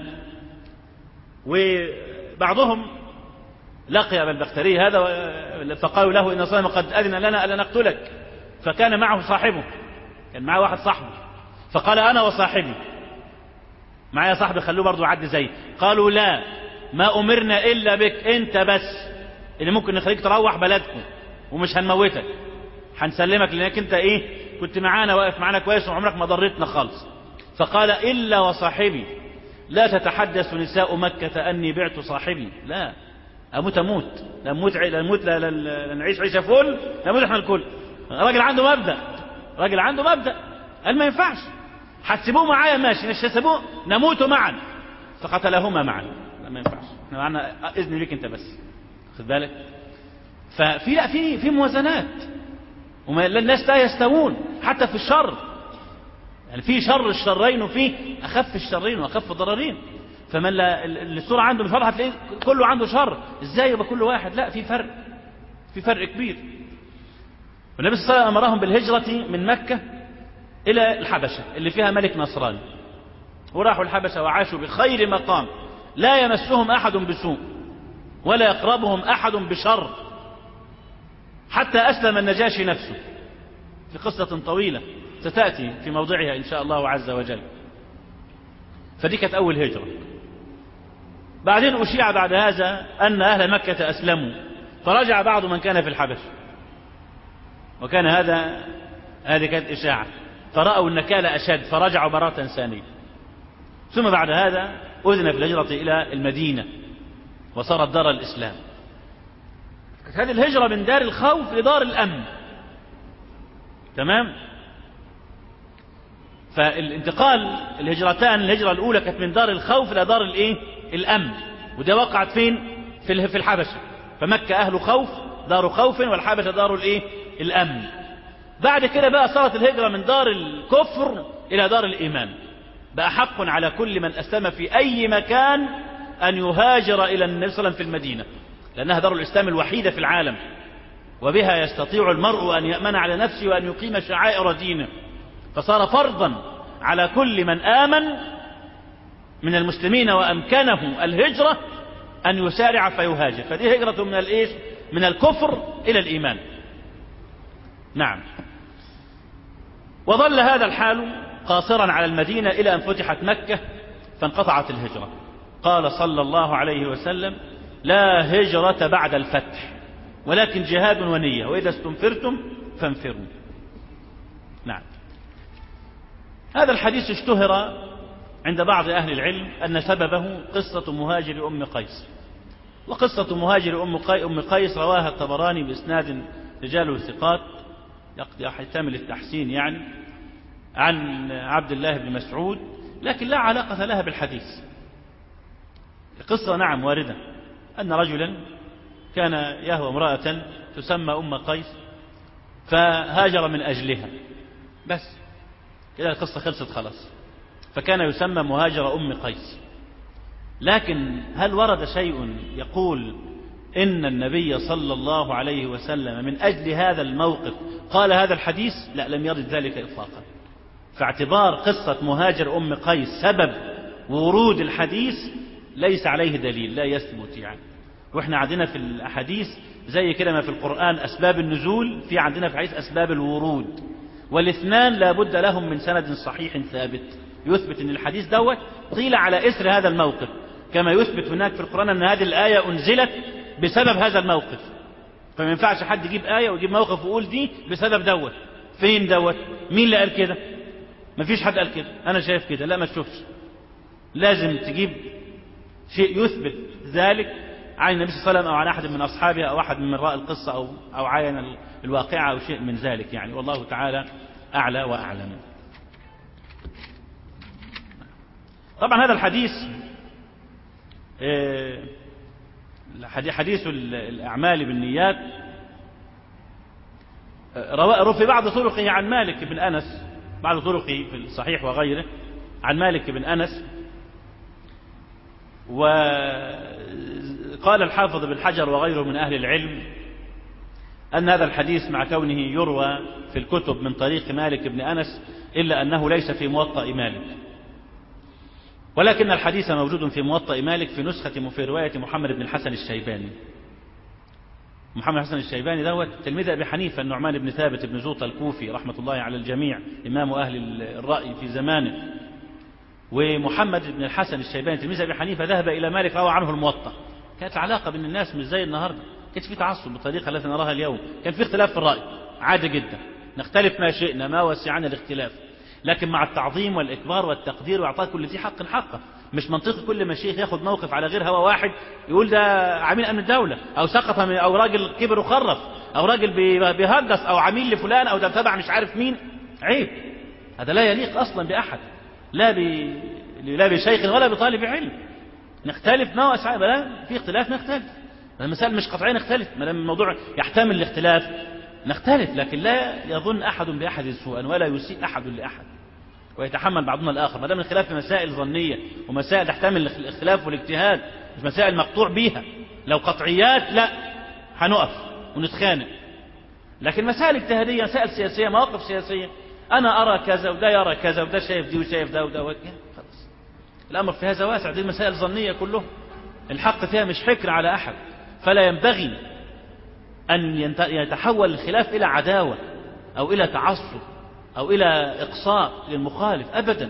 وبعضهم لقي أبا البختري هذا فقالوا له إن صلى قد أذن لنا ألا نقتلك فكان معه صاحبه كان معه واحد صاحبه فقال أنا وصاحبي معايا صاحبي خلوه برضه يعدي زي قالوا لا ما أمرنا إلا بك أنت بس اللي ممكن نخليك تروح بلدكم ومش هنموتك هنسلمك لأنك أنت إيه كنت معانا واقف معانا كويس وعمرك ما ضرتنا خالص فقال إلا وصاحبي لا تتحدث نساء مكة أني بعت صاحبي لا أموت أموت لا نموت لا نموت لا, لا, لا نعيش عيشة فل نموت احنا الكل راجل عنده مبدأ راجل عنده مبدأ قال ما ينفعش هتسيبوه معايا ماشي مش هتسيبوه نموت معا فقتلهما معا لا ما ينفعش احنا معنا اذن ليك انت بس خد بالك ففي لا في في موازنات وما الناس لا يستوون حتى في الشر يعني في شر الشرين وفي اخف الشرين واخف الضررين فمن لا الصورة عنده مش شر هتلاقيه كله عنده شر ازاي يبقى كل واحد لا في فرق في فرق كبير والنبي صلى الله عليه وسلم امرهم بالهجرة من مكة الى الحبشة اللي فيها ملك نصراني وراحوا الحبشة وعاشوا بخير مقام لا يمسهم احد بسوء ولا يقربهم احد بشر حتى اسلم النجاشي نفسه في قصة طويلة ستأتي في موضعها إن شاء الله عز وجل فدي كانت أول هجرة بعدين أشيع بعد هذا أن أهل مكة أسلموا فرجع بعض من كان في الحبش وكان هذا هذه كانت إشاعة فرأوا النكال أشد فرجعوا مرة ثانية ثم بعد هذا أذن في الهجرة إلى المدينة وصارت دار الإسلام هذه الهجرة من دار الخوف لدار الأمن تمام فالانتقال الهجرتان الهجرة الأولى كانت من دار الخوف إلى دار الإيه؟ الأمن وده وقعت فين في في الحبشة فمكة أهل خوف دار خوف والحبشة دار الإيه؟ الأمن بعد كده بقى صارت الهجرة من دار الكفر إلى دار الإيمان بقى حق على كل من أسلم في أي مكان أن يهاجر إلى النبي صلى الله عليه وسلم في المدينة لأنها دار الإسلام الوحيدة في العالم وبها يستطيع المرء أن يأمن على نفسه وأن يقيم شعائر دينه فصار فرضا على كل من آمن من المسلمين وأمكنه الهجرة أن يسارع فيهاجر فدي هجرة من الإيش من الكفر إلى الإيمان نعم وظل هذا الحال قاصرا على المدينة إلى أن فتحت مكة فانقطعت الهجرة قال صلى الله عليه وسلم لا هجرة بعد الفتح ولكن جهاد ونية وإذا استنفرتم فانفروا نعم هذا الحديث اشتهر عند بعض أهل العلم أن سببه قصة مهاجر أم قيس وقصة مهاجر أم أم قيس رواها الطبراني بإسناد رجاله ثقات يحتمل التحسين يعني عن عبد الله بن مسعود لكن لا علاقة لها بالحديث القصة نعم واردة أن رجلا كان يهوى امرأة تسمى أم قيس فهاجر من أجلها بس كده القصة خلصت خلاص فكان يسمى مهاجر أم قيس لكن هل ورد شيء يقول إن النبي صلى الله عليه وسلم من أجل هذا الموقف قال هذا الحديث لا لم يرد ذلك إطلاقا فاعتبار قصة مهاجر أم قيس سبب ورود الحديث ليس عليه دليل لا يثبت يعني واحنا عندنا في الأحاديث زي كده ما في القرآن أسباب النزول في عندنا في حديث أسباب الورود والاثنان لا بد لهم من سند صحيح ثابت يثبت ان الحديث دوت قيل على اثر هذا الموقف كما يثبت هناك في القرآن ان هذه الآية انزلت بسبب هذا الموقف فما ينفعش حد يجيب آية ويجيب موقف ويقول دي بسبب دوت فين دوت مين اللي قال كده مفيش حد قال كده أنا شايف كده لا ما تشوفش لازم تجيب شيء يثبت ذلك عن النبي صلى الله عليه وسلم أو عن أحد من أصحابه أو أحد من رأى القصة أو أو عاين الواقعة أو شيء من ذلك يعني والله تعالى أعلى وأعلم طبعا هذا الحديث آه، حديث الأعمال بالنيات آه، روا- في بعض طرقه عن مالك بن أنس بعض طرقه في الصحيح وغيره عن مالك بن أنس وقال الحافظ بن حجر وغيره من أهل العلم أن هذا الحديث مع كونه يروى في الكتب من طريق مالك بن أنس إلا أنه ليس في موطأ مالك ولكن الحديث موجود في موطأ مالك في نسخة في رواية محمد بن الحسن الشيباني محمد الحسن الشيباني دوت تلميذ أبي حنيفة النعمان بن ثابت بن زوطة الكوفي رحمة الله على الجميع إمام أهل الرأي في زمانه ومحمد بن الحسن الشيباني تلميذ أبي حنيفة ذهب إلى مالك روى عنه الموطأ كانت العلاقة بين الناس مش زي النهاردة كانت في تعصب بالطريقة التي نراها اليوم كان في اختلاف في الرأي عادي جدا نختلف ما شئنا ما وسعنا الاختلاف لكن مع التعظيم والإكبار والتقدير وإعطاء كل ذي حق حقه مش منطقي كل ما شيخ ياخد موقف على غير هوا واحد يقول ده عميل أمن الدولة أو سقط من أو راجل كبر وخرف أو راجل بي- بيهجس أو عميل لفلان أو ده تبع مش عارف مين عيب هذا لا يليق أصلا بأحد لا ب... لا بشيخ ولا بطالب علم نختلف ما وسع لا في اختلاف نختلف المسائل مش قطعية نختلف ما دام الموضوع يحتمل الاختلاف نختلف لكن لا يظن أحد بأحد سوءا ولا يسيء أحد لأحد ويتحمل بعضنا الآخر ما دام الخلاف في مسائل ظنية ومسائل تحتمل الاختلاف والاجتهاد مش مسائل مقطوع بيها لو قطعيات لا هنقف ونتخانق لكن مسائل اجتهادية مسائل سياسية مواقف سياسية أنا أرى كذا وده يرى كذا وده شايف دي وشايف ده وده وده خلاص الأمر في هذا واسع دي مسائل ظنية كلها الحق فيها مش حكر على أحد فلا ينبغي أن ينت- يتحول الخلاف إلى عداوة أو إلى تعصب أو إلى إقصاء للمخالف أبدا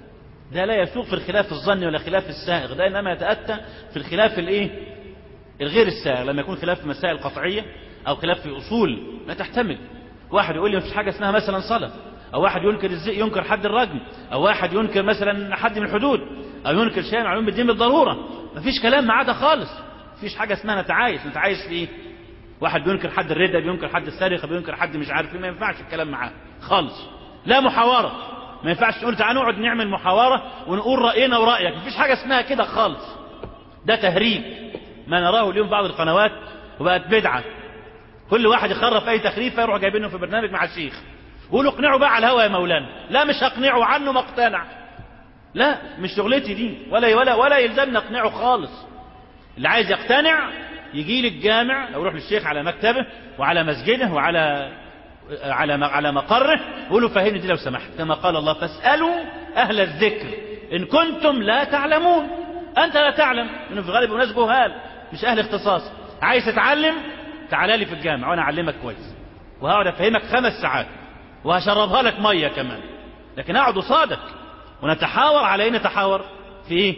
ده لا يسوق في الخلاف الظني ولا خلاف السائغ ده إنما يتأتى في الخلاف الإيه الغير السائغ لما يكون خلاف في مسائل قطعية أو خلاف في أصول لا تحتمل واحد يقول لي مفيش حاجة اسمها مثلا صلاة أو واحد ينكر الزي ينكر حد الرجم أو واحد ينكر مثلا حد من الحدود أو ينكر شيء معلوم بالدين بالضرورة مفيش كلام معاه ده خالص مفيش حاجة اسمها نتعايش نتعايش في إيه واحد بينكر حد الردة بينكر حد السرقة بينكر حد مش عارف ايه ما ينفعش الكلام معاه خالص لا محاورة ما ينفعش تقول تعالى نقعد نعمل محاورة ونقول رأينا ورأيك مفيش حاجة اسمها كده خالص ده تهريج ما نراه اليوم بعض القنوات وبقت بدعة كل واحد يخرف اي تخريف يروح جايبينه في برنامج مع الشيخ ويقولوا اقنعوا بقى على الهوا يا مولانا لا مش هقنعه عنه ما اقتنع لا مش شغلتي دي ولا ولا ولا يلزمنا اقنعه خالص اللي عايز يقتنع يجي لي الجامع او يروح للشيخ على مكتبه وعلى مسجده وعلى على على مقره يقول له فهمني دي لو سمحت كما قال الله فاسالوا اهل الذكر ان كنتم لا تعلمون انت لا تعلم انه في الغالب ناس جهال مش اهل اختصاص عايز تتعلم تعال لي في الجامع وانا اعلمك كويس وهقعد افهمك خمس ساعات وهشربها لك ميه كمان لكن اقعد قصادك ونتحاور على ايه نتحاور في ايه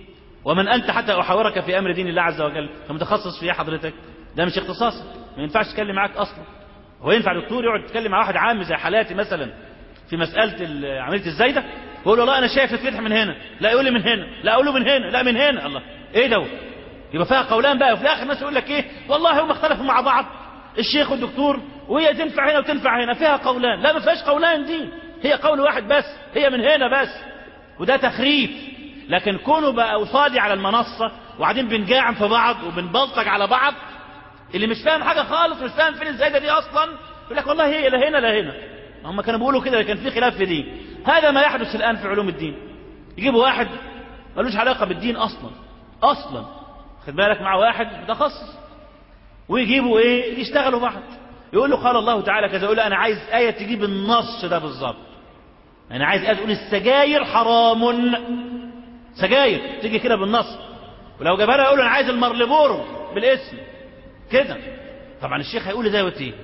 ومن أنت حتى أحاورك في أمر دين الله عز وجل فمتخصص في إيه حضرتك ده مش اختصاصك ما ينفعش تتكلم معاك أصلا هو ينفع دكتور يقعد يتكلم مع واحد عام زي حالاتي مثلا في مسألة ال- عملية الزايدة يقول له والله أنا شايف تتفتح من هنا لا يقول لي من هنا لا أقول له من هنا لا من هنا الله إيه دوت يبقى فيها قولان بقى وفي الآخر الناس يقول لك إيه والله هم اختلفوا مع بعض الشيخ والدكتور وهي تنفع هنا وتنفع هنا فيها قولان لا ما فيهاش قولان دي هي قول واحد بس هي من هنا بس وده تخريف لكن كونوا بقى قصادي على المنصة وبعدين بنجاعم في بعض وبنبلطج على بعض اللي مش فاهم حاجة خالص مش فاهم فين الزايدة دي أصلا يقول لك والله هي لا هنا لا هنا هم كانوا بيقولوا كده كان في خلاف في دي هذا ما يحدث الآن في علوم الدين يجيبوا واحد ملوش علاقة بالدين أصلا أصلا خد بالك مع واحد متخصص ويجيبوا ايه يشتغلوا بعض يقول له قال الله تعالى كذا يقول له انا عايز آية تجيب النص ده بالظبط انا عايز آية تقول السجاير حرام سجاير تيجي كده بالنص ولو جابها له يقول له انا عايز المرلبورو بالاسم كده طبعا الشيخ هيقول لي دوت ايه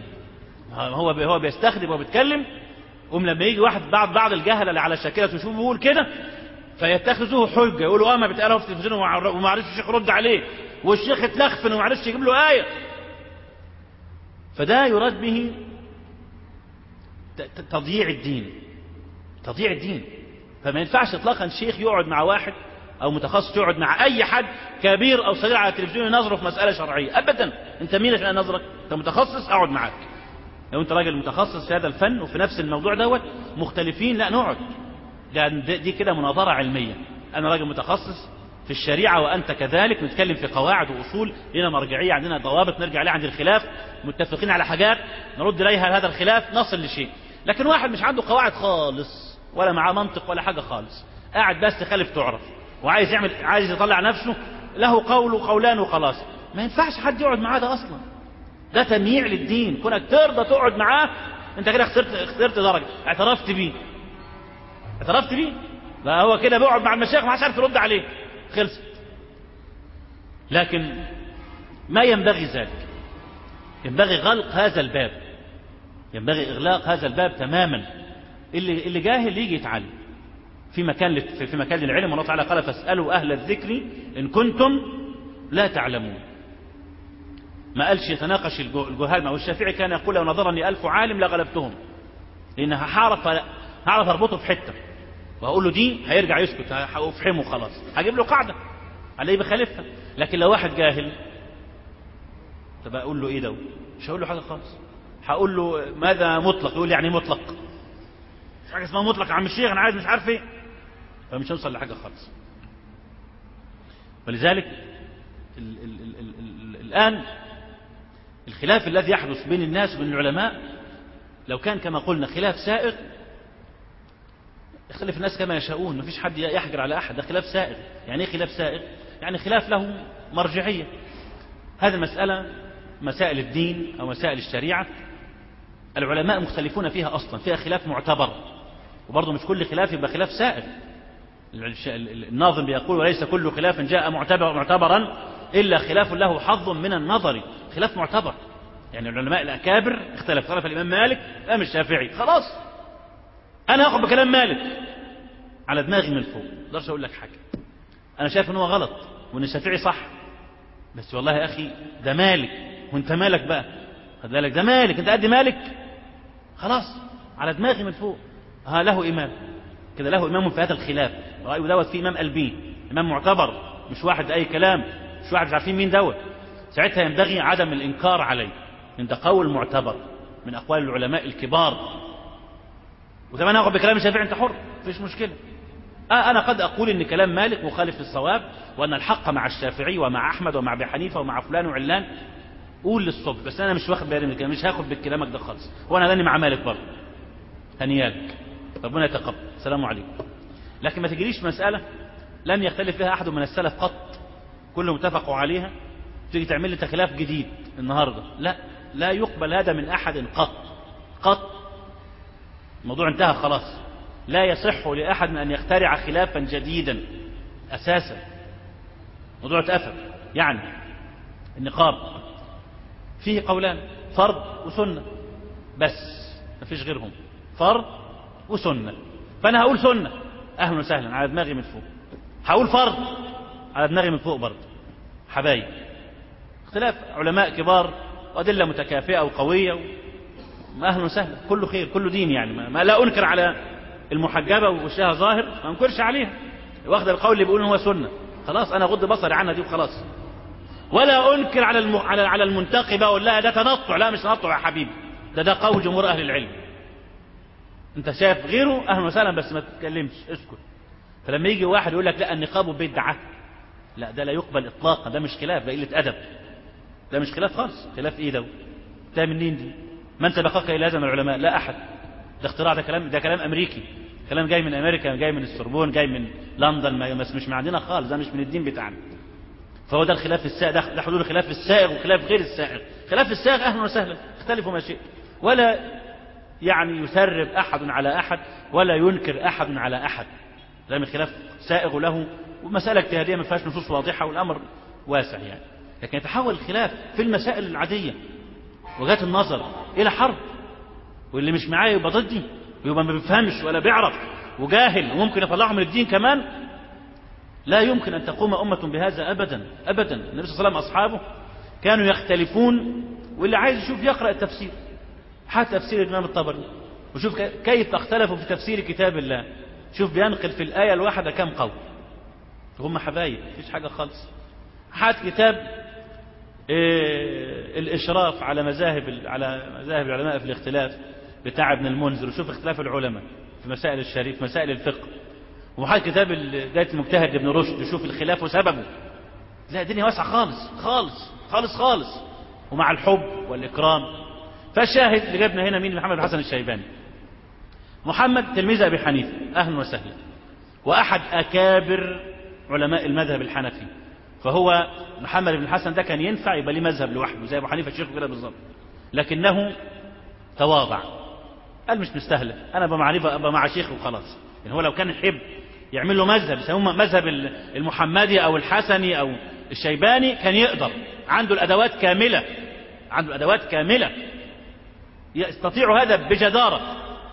هو هو بيستخدم وبيتكلم قوم لما يجي واحد بعض بعض الجهله اللي على شاكلته يشوفه بيقول كده فيتخذوه حجه يقولوا اه ما بيتقالوا في التلفزيون وما عرفش الشيخ يرد عليه والشيخ اتلخفن وما عرفش يجيب له ايه فده يراد به ت- ت- تضييع الدين تضييع الدين فما ينفعش اطلاقا شيخ يقعد مع واحد او متخصص يقعد مع اي حد كبير او صغير على التلفزيون ينظره في مساله شرعيه ابدا انت مين عشان انظرك انت متخصص اقعد معاك لو انت راجل متخصص في هذا الفن وفي نفس الموضوع دوت مختلفين لا نقعد لان دي دي كده مناظره علميه انا راجل متخصص في الشريعه وانت كذلك نتكلم في قواعد واصول لنا مرجعيه عندنا ضوابط نرجع عليها عند الخلاف متفقين على حاجات نرد اليها هذا الخلاف نصل لشيء لكن واحد مش عنده قواعد خالص ولا معاه منطق ولا حاجه خالص قاعد بس خالف تعرف وعايز يعمل عايز يطلع نفسه له قول وقولان وخلاص ما ينفعش حد يقعد معاه ده اصلا ده تمييع للدين كونك ترضى تقعد معاه انت كده خسرت خسرت درجه اعترفت بيه اعترفت بيه لا هو كده بيقعد مع المشايخ ما حدش عارف يرد عليه خلصت لكن ما ينبغي ذلك ينبغي غلق هذا الباب ينبغي اغلاق هذا الباب تماما اللي اللي جاهل يجي يتعلم في مكان لت- في في مكان للعلم والله تعالى قال فاسالوا اهل الذكر ان كنتم لا تعلمون ما قالش يتناقش الجو- الجهال ما هو الشافعي كان يقول لو نظرني ألف عالم لغلبتهم لأن هعرف هعرف أربطه في حتة وهقول له دي هيرجع يسكت هأفحمه خلاص هجيب له قاعدة عليه بخالفها لكن لو واحد جاهل طب أقول له إيه ده مش هقول له حاجة خالص هقول له ماذا مطلق يقول لي يعني إيه مطلق مش حاجة اسمها مطلق يا عم الشيخ أنا عايز مش عارف إيه فمش هنوصل لحاجة خالص ولذلك ال ال ال ال ال الآن الخلاف الذي يحدث بين الناس وبين العلماء لو كان كما قلنا خلاف سائغ يختلف الناس كما يشاءون مفيش حد يحجر على أحد ده خلاف سائغ يعني ايه خلاف سائغ يعني خلاف له مرجعية هذه المسألة مسائل الدين أو مسائل الشريعة العلماء مختلفون فيها أصلا فيها خلاف معتبر وبرضه مش كل خلاف يبقى خلاف سائغ الش- الناظم بيقول وليس كل خلاف جاء معتبر معتبرا إلا خلاف له حظ من النظر خلاف معتبر يعني العلماء الأكابر اختلف اختلف الإمام مالك الإمام الشافعي خلاص أنا هاخد بكلام مالك على دماغي من فوق ما اقدرش أقول لك حاجة أنا شايف إن هو غلط وإن الشافعي صح بس والله يا أخي ده مالك وأنت مالك بقى خد بالك ده مالك أنت قد مالك خلاص على دماغي من فوق ها له إمام كده له إمام في هذا الخلاف رأيه دوت فيه إمام قلبين إمام معتبر مش واحد أي كلام مش واحد مش عارفين مين دوت ساعتها ينبغي عدم الإنكار عليه إن ده قول معتبر من أقوال العلماء الكبار وزي ما أنا أخذ بكلام الشافعي أنت حر مفيش مشكلة آه أنا قد أقول إن كلام مالك مخالف للصواب وأن الحق مع الشافعي ومع أحمد ومع أبي حنيفة ومع فلان وعلان قول للصبح بس أنا مش واخد بالي من الكلام مش هاخد بكلامك ده خالص وأنا داني مع مالك برضه هنيالك ربنا يتقبل السلام عليكم لكن ما تجريش مسألة لم يختلف فيها أحد من السلف قط كلهم اتفقوا عليها تيجي تعمل لي خلاف جديد النهاردة لا لا يقبل هذا من أحد قط قط الموضوع انتهى خلاص لا يصح لأحد من أن يخترع خلافا جديدا أساسا موضوع اتقفل يعني النقاب فيه قولان فرض وسنة بس مفيش غيرهم فرض وسنة فأنا هقول سنة أهلا وسهلا على دماغي من فوق هقول فرض على دماغي من فوق برضه حبايب اختلاف علماء كبار وأدلة متكافئة وقوية و... أهلا وسهلا كله خير كله دين يعني ما, ما لا أنكر على المحجبة ووشها ظاهر ما أنكرش عليها واخد القول اللي بيقول إن هو سنة خلاص أنا غض بصري عنها دي وخلاص ولا أنكر على الم... على على المنتقبة أقول لها ده تنطع لا مش تنطع يا حبيبي ده ده قول جمهور أهل العلم أنت شايف غيره أهلا وسهلا بس ما تتكلمش اسكت فلما يجي واحد يقول لك لا النقاب بدعة لا ده لا يقبل إطلاقا ده مش خلاف ده قلة أدب ده مش خلاف خالص خلاف إيه ده ده منين دي من سبقك إلى هذا من العلماء لا أحد ده اختراع ده كلام ده كلام أمريكي كلام جاي من أمريكا جاي من السوربون جاي من لندن ما بس مش من عندنا خالص ده مش من الدين بتاعنا فهو ده الخلاف السائغ ده, ده حدود الخلاف السائغ وخلاف غير السائغ خلاف السائغ أهلا وسهلا اختلفوا ما شئت ولا يعني يسرب أحد على أحد ولا ينكر أحد على أحد ده من خلاف سائغ له ومسألة اجتهادية ما فيهاش نصوص واضحة والأمر واسع يعني لكن يتحول الخلاف في المسائل العادية وجهات النظر إلى حرب واللي مش معايا يبقى ضدي ويبقى ما بيفهمش ولا بيعرف وجاهل وممكن يطلعه من الدين كمان لا يمكن أن تقوم أمة بهذا أبدا أبدا النبي صلى الله عليه وسلم أصحابه كانوا يختلفون واللي عايز يشوف يقرأ التفسير حتى تفسير الإمام الطبري وشوف ك- كيف اختلفوا في تفسير كتاب الله شوف بينقل في الآية الواحدة كم قول هم حبايب مفيش حاجة خالص حات كتاب إيه الإشراف على مذاهب ال- على مذاهب العلماء في الاختلاف بتاع ابن المنذر وشوف اختلاف العلماء في مسائل الشريف مسائل الفقه وحات كتاب ال- بداية المجتهد لابن رشد وشوف الخلاف وسببه لا الدنيا واسعة خالص خالص خالص خالص ومع الحب والإكرام فالشاهد اللي جابنا هنا مين محمد بن حسن الشيباني محمد تلميذ أبي حنيفة أهلا وسهلا وأحد أكابر علماء المذهب الحنفي فهو محمد بن الحسن ده كان ينفع يبقى ليه مذهب لوحده زي أبو حنيفة الشيخ كده بالظبط لكنه تواضع قال مش مستاهله أنا أبقى مع أبقى مع شيخ وخلاص يعني هو لو كان يحب يعمل له مذهب يسموه مذهب المحمدي أو الحسني أو الشيباني كان يقدر عنده الأدوات كاملة عنده الأدوات كاملة يستطيع هذا بجدارة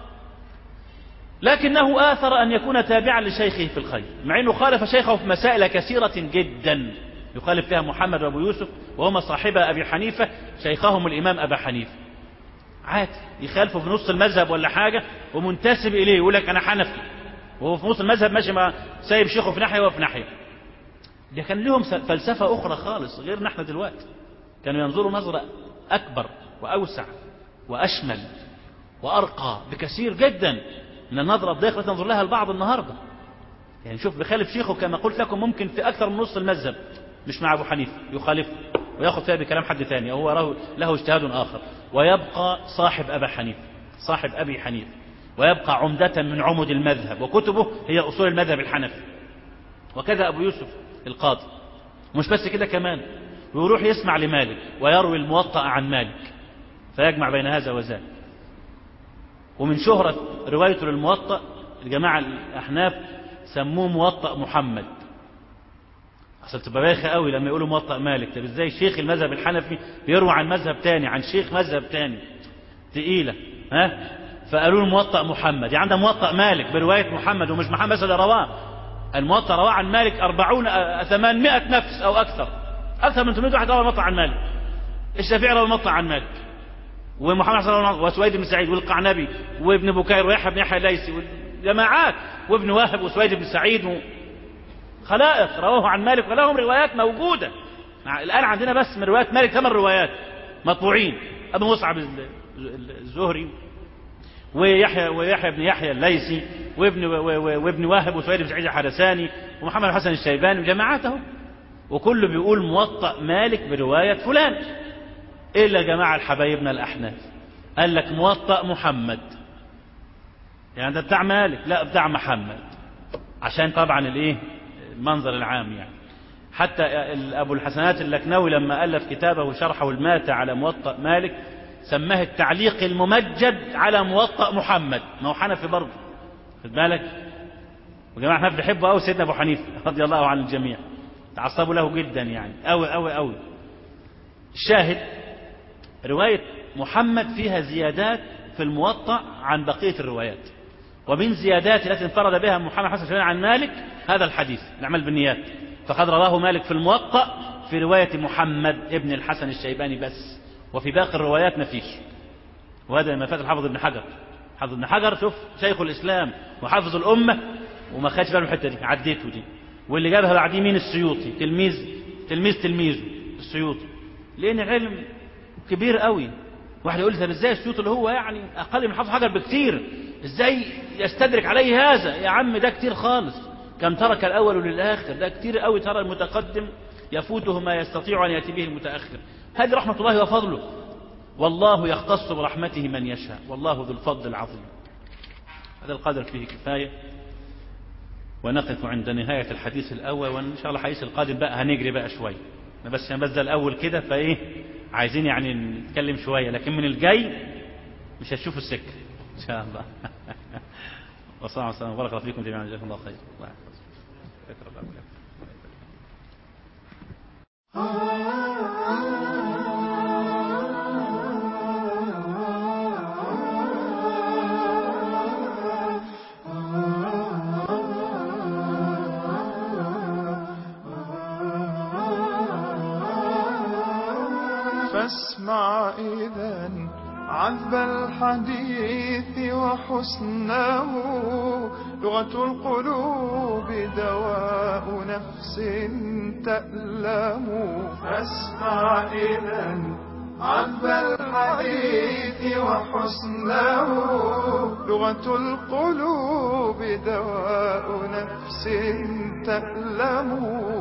لكنه آثر أن يكون تابعا لشيخه في الخير مع أنه خالف شيخه في مسائل كثيرة جدا يخالف فيها محمد وأبو يوسف وهما صاحبا أبي حنيفة شيخهم الإمام أبا حنيفة عادي يخالفوا في نص المذهب ولا حاجة ومنتسب إليه يقول لك أنا حنفي وهو في نص المذهب ماشي مع سايب شيخه في ناحية وفي ناحية ده كان لهم فلسفة أخرى خالص غير نحن دلوقتي كانوا ينظروا نظرة أكبر وأوسع وأشمل وأرقى بكثير جدا من النظرة الضيقة التي ننظر لها البعض النهاردة يعني شوف بخالف شيخه كما قلت لكم ممكن في أكثر من نص المذهب مش مع أبو حنيفة يخالفه ويأخذ فيها بكلام حد ثاني أو هو له, له اجتهاد آخر ويبقى صاحب أبا حنيفة صاحب أبي حنيفة ويبقى عمدة من عمد المذهب وكتبه هي أصول المذهب الحنفي وكذا أبو يوسف القاضي مش بس كده كمان ويروح يسمع لمالك ويروي الموطأ عن مالك فيجمع بين هذا وذاك ومن شهرة روايته للموطأ الجماعة الأحناف سموه موطأ محمد أصل تبقى بايخة قوي لما يقولوا موطأ مالك طب ازاي شيخ المذهب الحنفي بيروي عن مذهب تاني عن شيخ مذهب تاني تقيلة ها فقالوا له موطأ محمد يعني ده موطأ مالك برواية محمد ومش محمد بس اللي رواه الموطأ رواه عن مالك أربعون ثمانمائة نفس أو أكثر أكثر من 800 واحد روى الموطأ عن مالك الشافعي روى الموطأ عن مالك ومحمد صلى الله عليه وسلم وسويد بن سعيد والقعنبي وابن بكير ويحيى بن يحيى الليثي والجماعات وابن واهب وسويد بن سعيد و... خلائق رواه عن مالك ولهم روايات موجودة الآن عندنا بس من روايات مالك ثمان روايات مطبوعين أبو مصعب الزهري ويحيى ويحيى بن يحيى الليثي وابن وابن واهب وسويد بن سعيد الحرساني ومحمد حسن الشيباني وجماعته وكله بيقول موطأ مالك برواية فلان إلا جماعة الحبايبنا الأحناف قال لك موطأ محمد يعني ده بتاع مالك لا بتاع محمد عشان طبعا الايه المنظر العام يعني حتى أبو الحسنات اللكنوي لما ألف كتابه شرحه الماتع على موطأ مالك سماه التعليق الممجد على موطأ محمد ما هو حنفي برضه خد بالك وجماعة احنا بنحبه قوي سيدنا أبو حنيفة رضي الله عن الجميع تعصبوا له جدا يعني قوي قوي قوي الشاهد رواية محمد فيها زيادات في الموطأ عن بقية الروايات ومن زيادات التي انفرد بها محمد حسن شبان عن مالك هذا الحديث العمل بالنيات فقد رواه مالك في الموطأ في رواية محمد ابن الحسن الشيباني بس وفي باقي الروايات ما فيش وهذا ما فات الحافظ ابن حجر حافظ ابن حجر شوف شيخ الإسلام وحافظ الأمة وما خدش باله من الحتة دي عديته دي واللي جابها بعديه مين السيوطي تلميذ تلميذ تلميذه السيوطي لأن العلم كبير قوي واحد يقول لي طب ازاي السيوطي اللي هو يعني أقل من حافظ حجر بكتير ازاي يستدرك عليه هذا يا عم ده كتير خالص كم ترك الأول للآخر ده كتير قوي ترى المتقدم يفوته ما يستطيع أن يأتي به المتأخر هذه رحمة الله وفضله والله يختص برحمته من يشاء والله ذو الفضل العظيم هذا القدر فيه كفاية ونقف عند نهاية الحديث الأول وإن شاء الله الحديث القادم بقى هنجري بقى شوية بس بس ده الأول كده فإيه عايزين يعني نتكلم شوية لكن من الجاي مش هتشوفوا السكة إن شاء الله وصلى الله وسلم وبارك الله فيكم جميعا جزاكم الله خير الله يحفظكم فاسمع إذا عذب الحديث وحسنه لغة القلوب دواء نفس تألم فاسمع إذا عذب الحديث وحسنه لغة القلوب دواء نفس تألم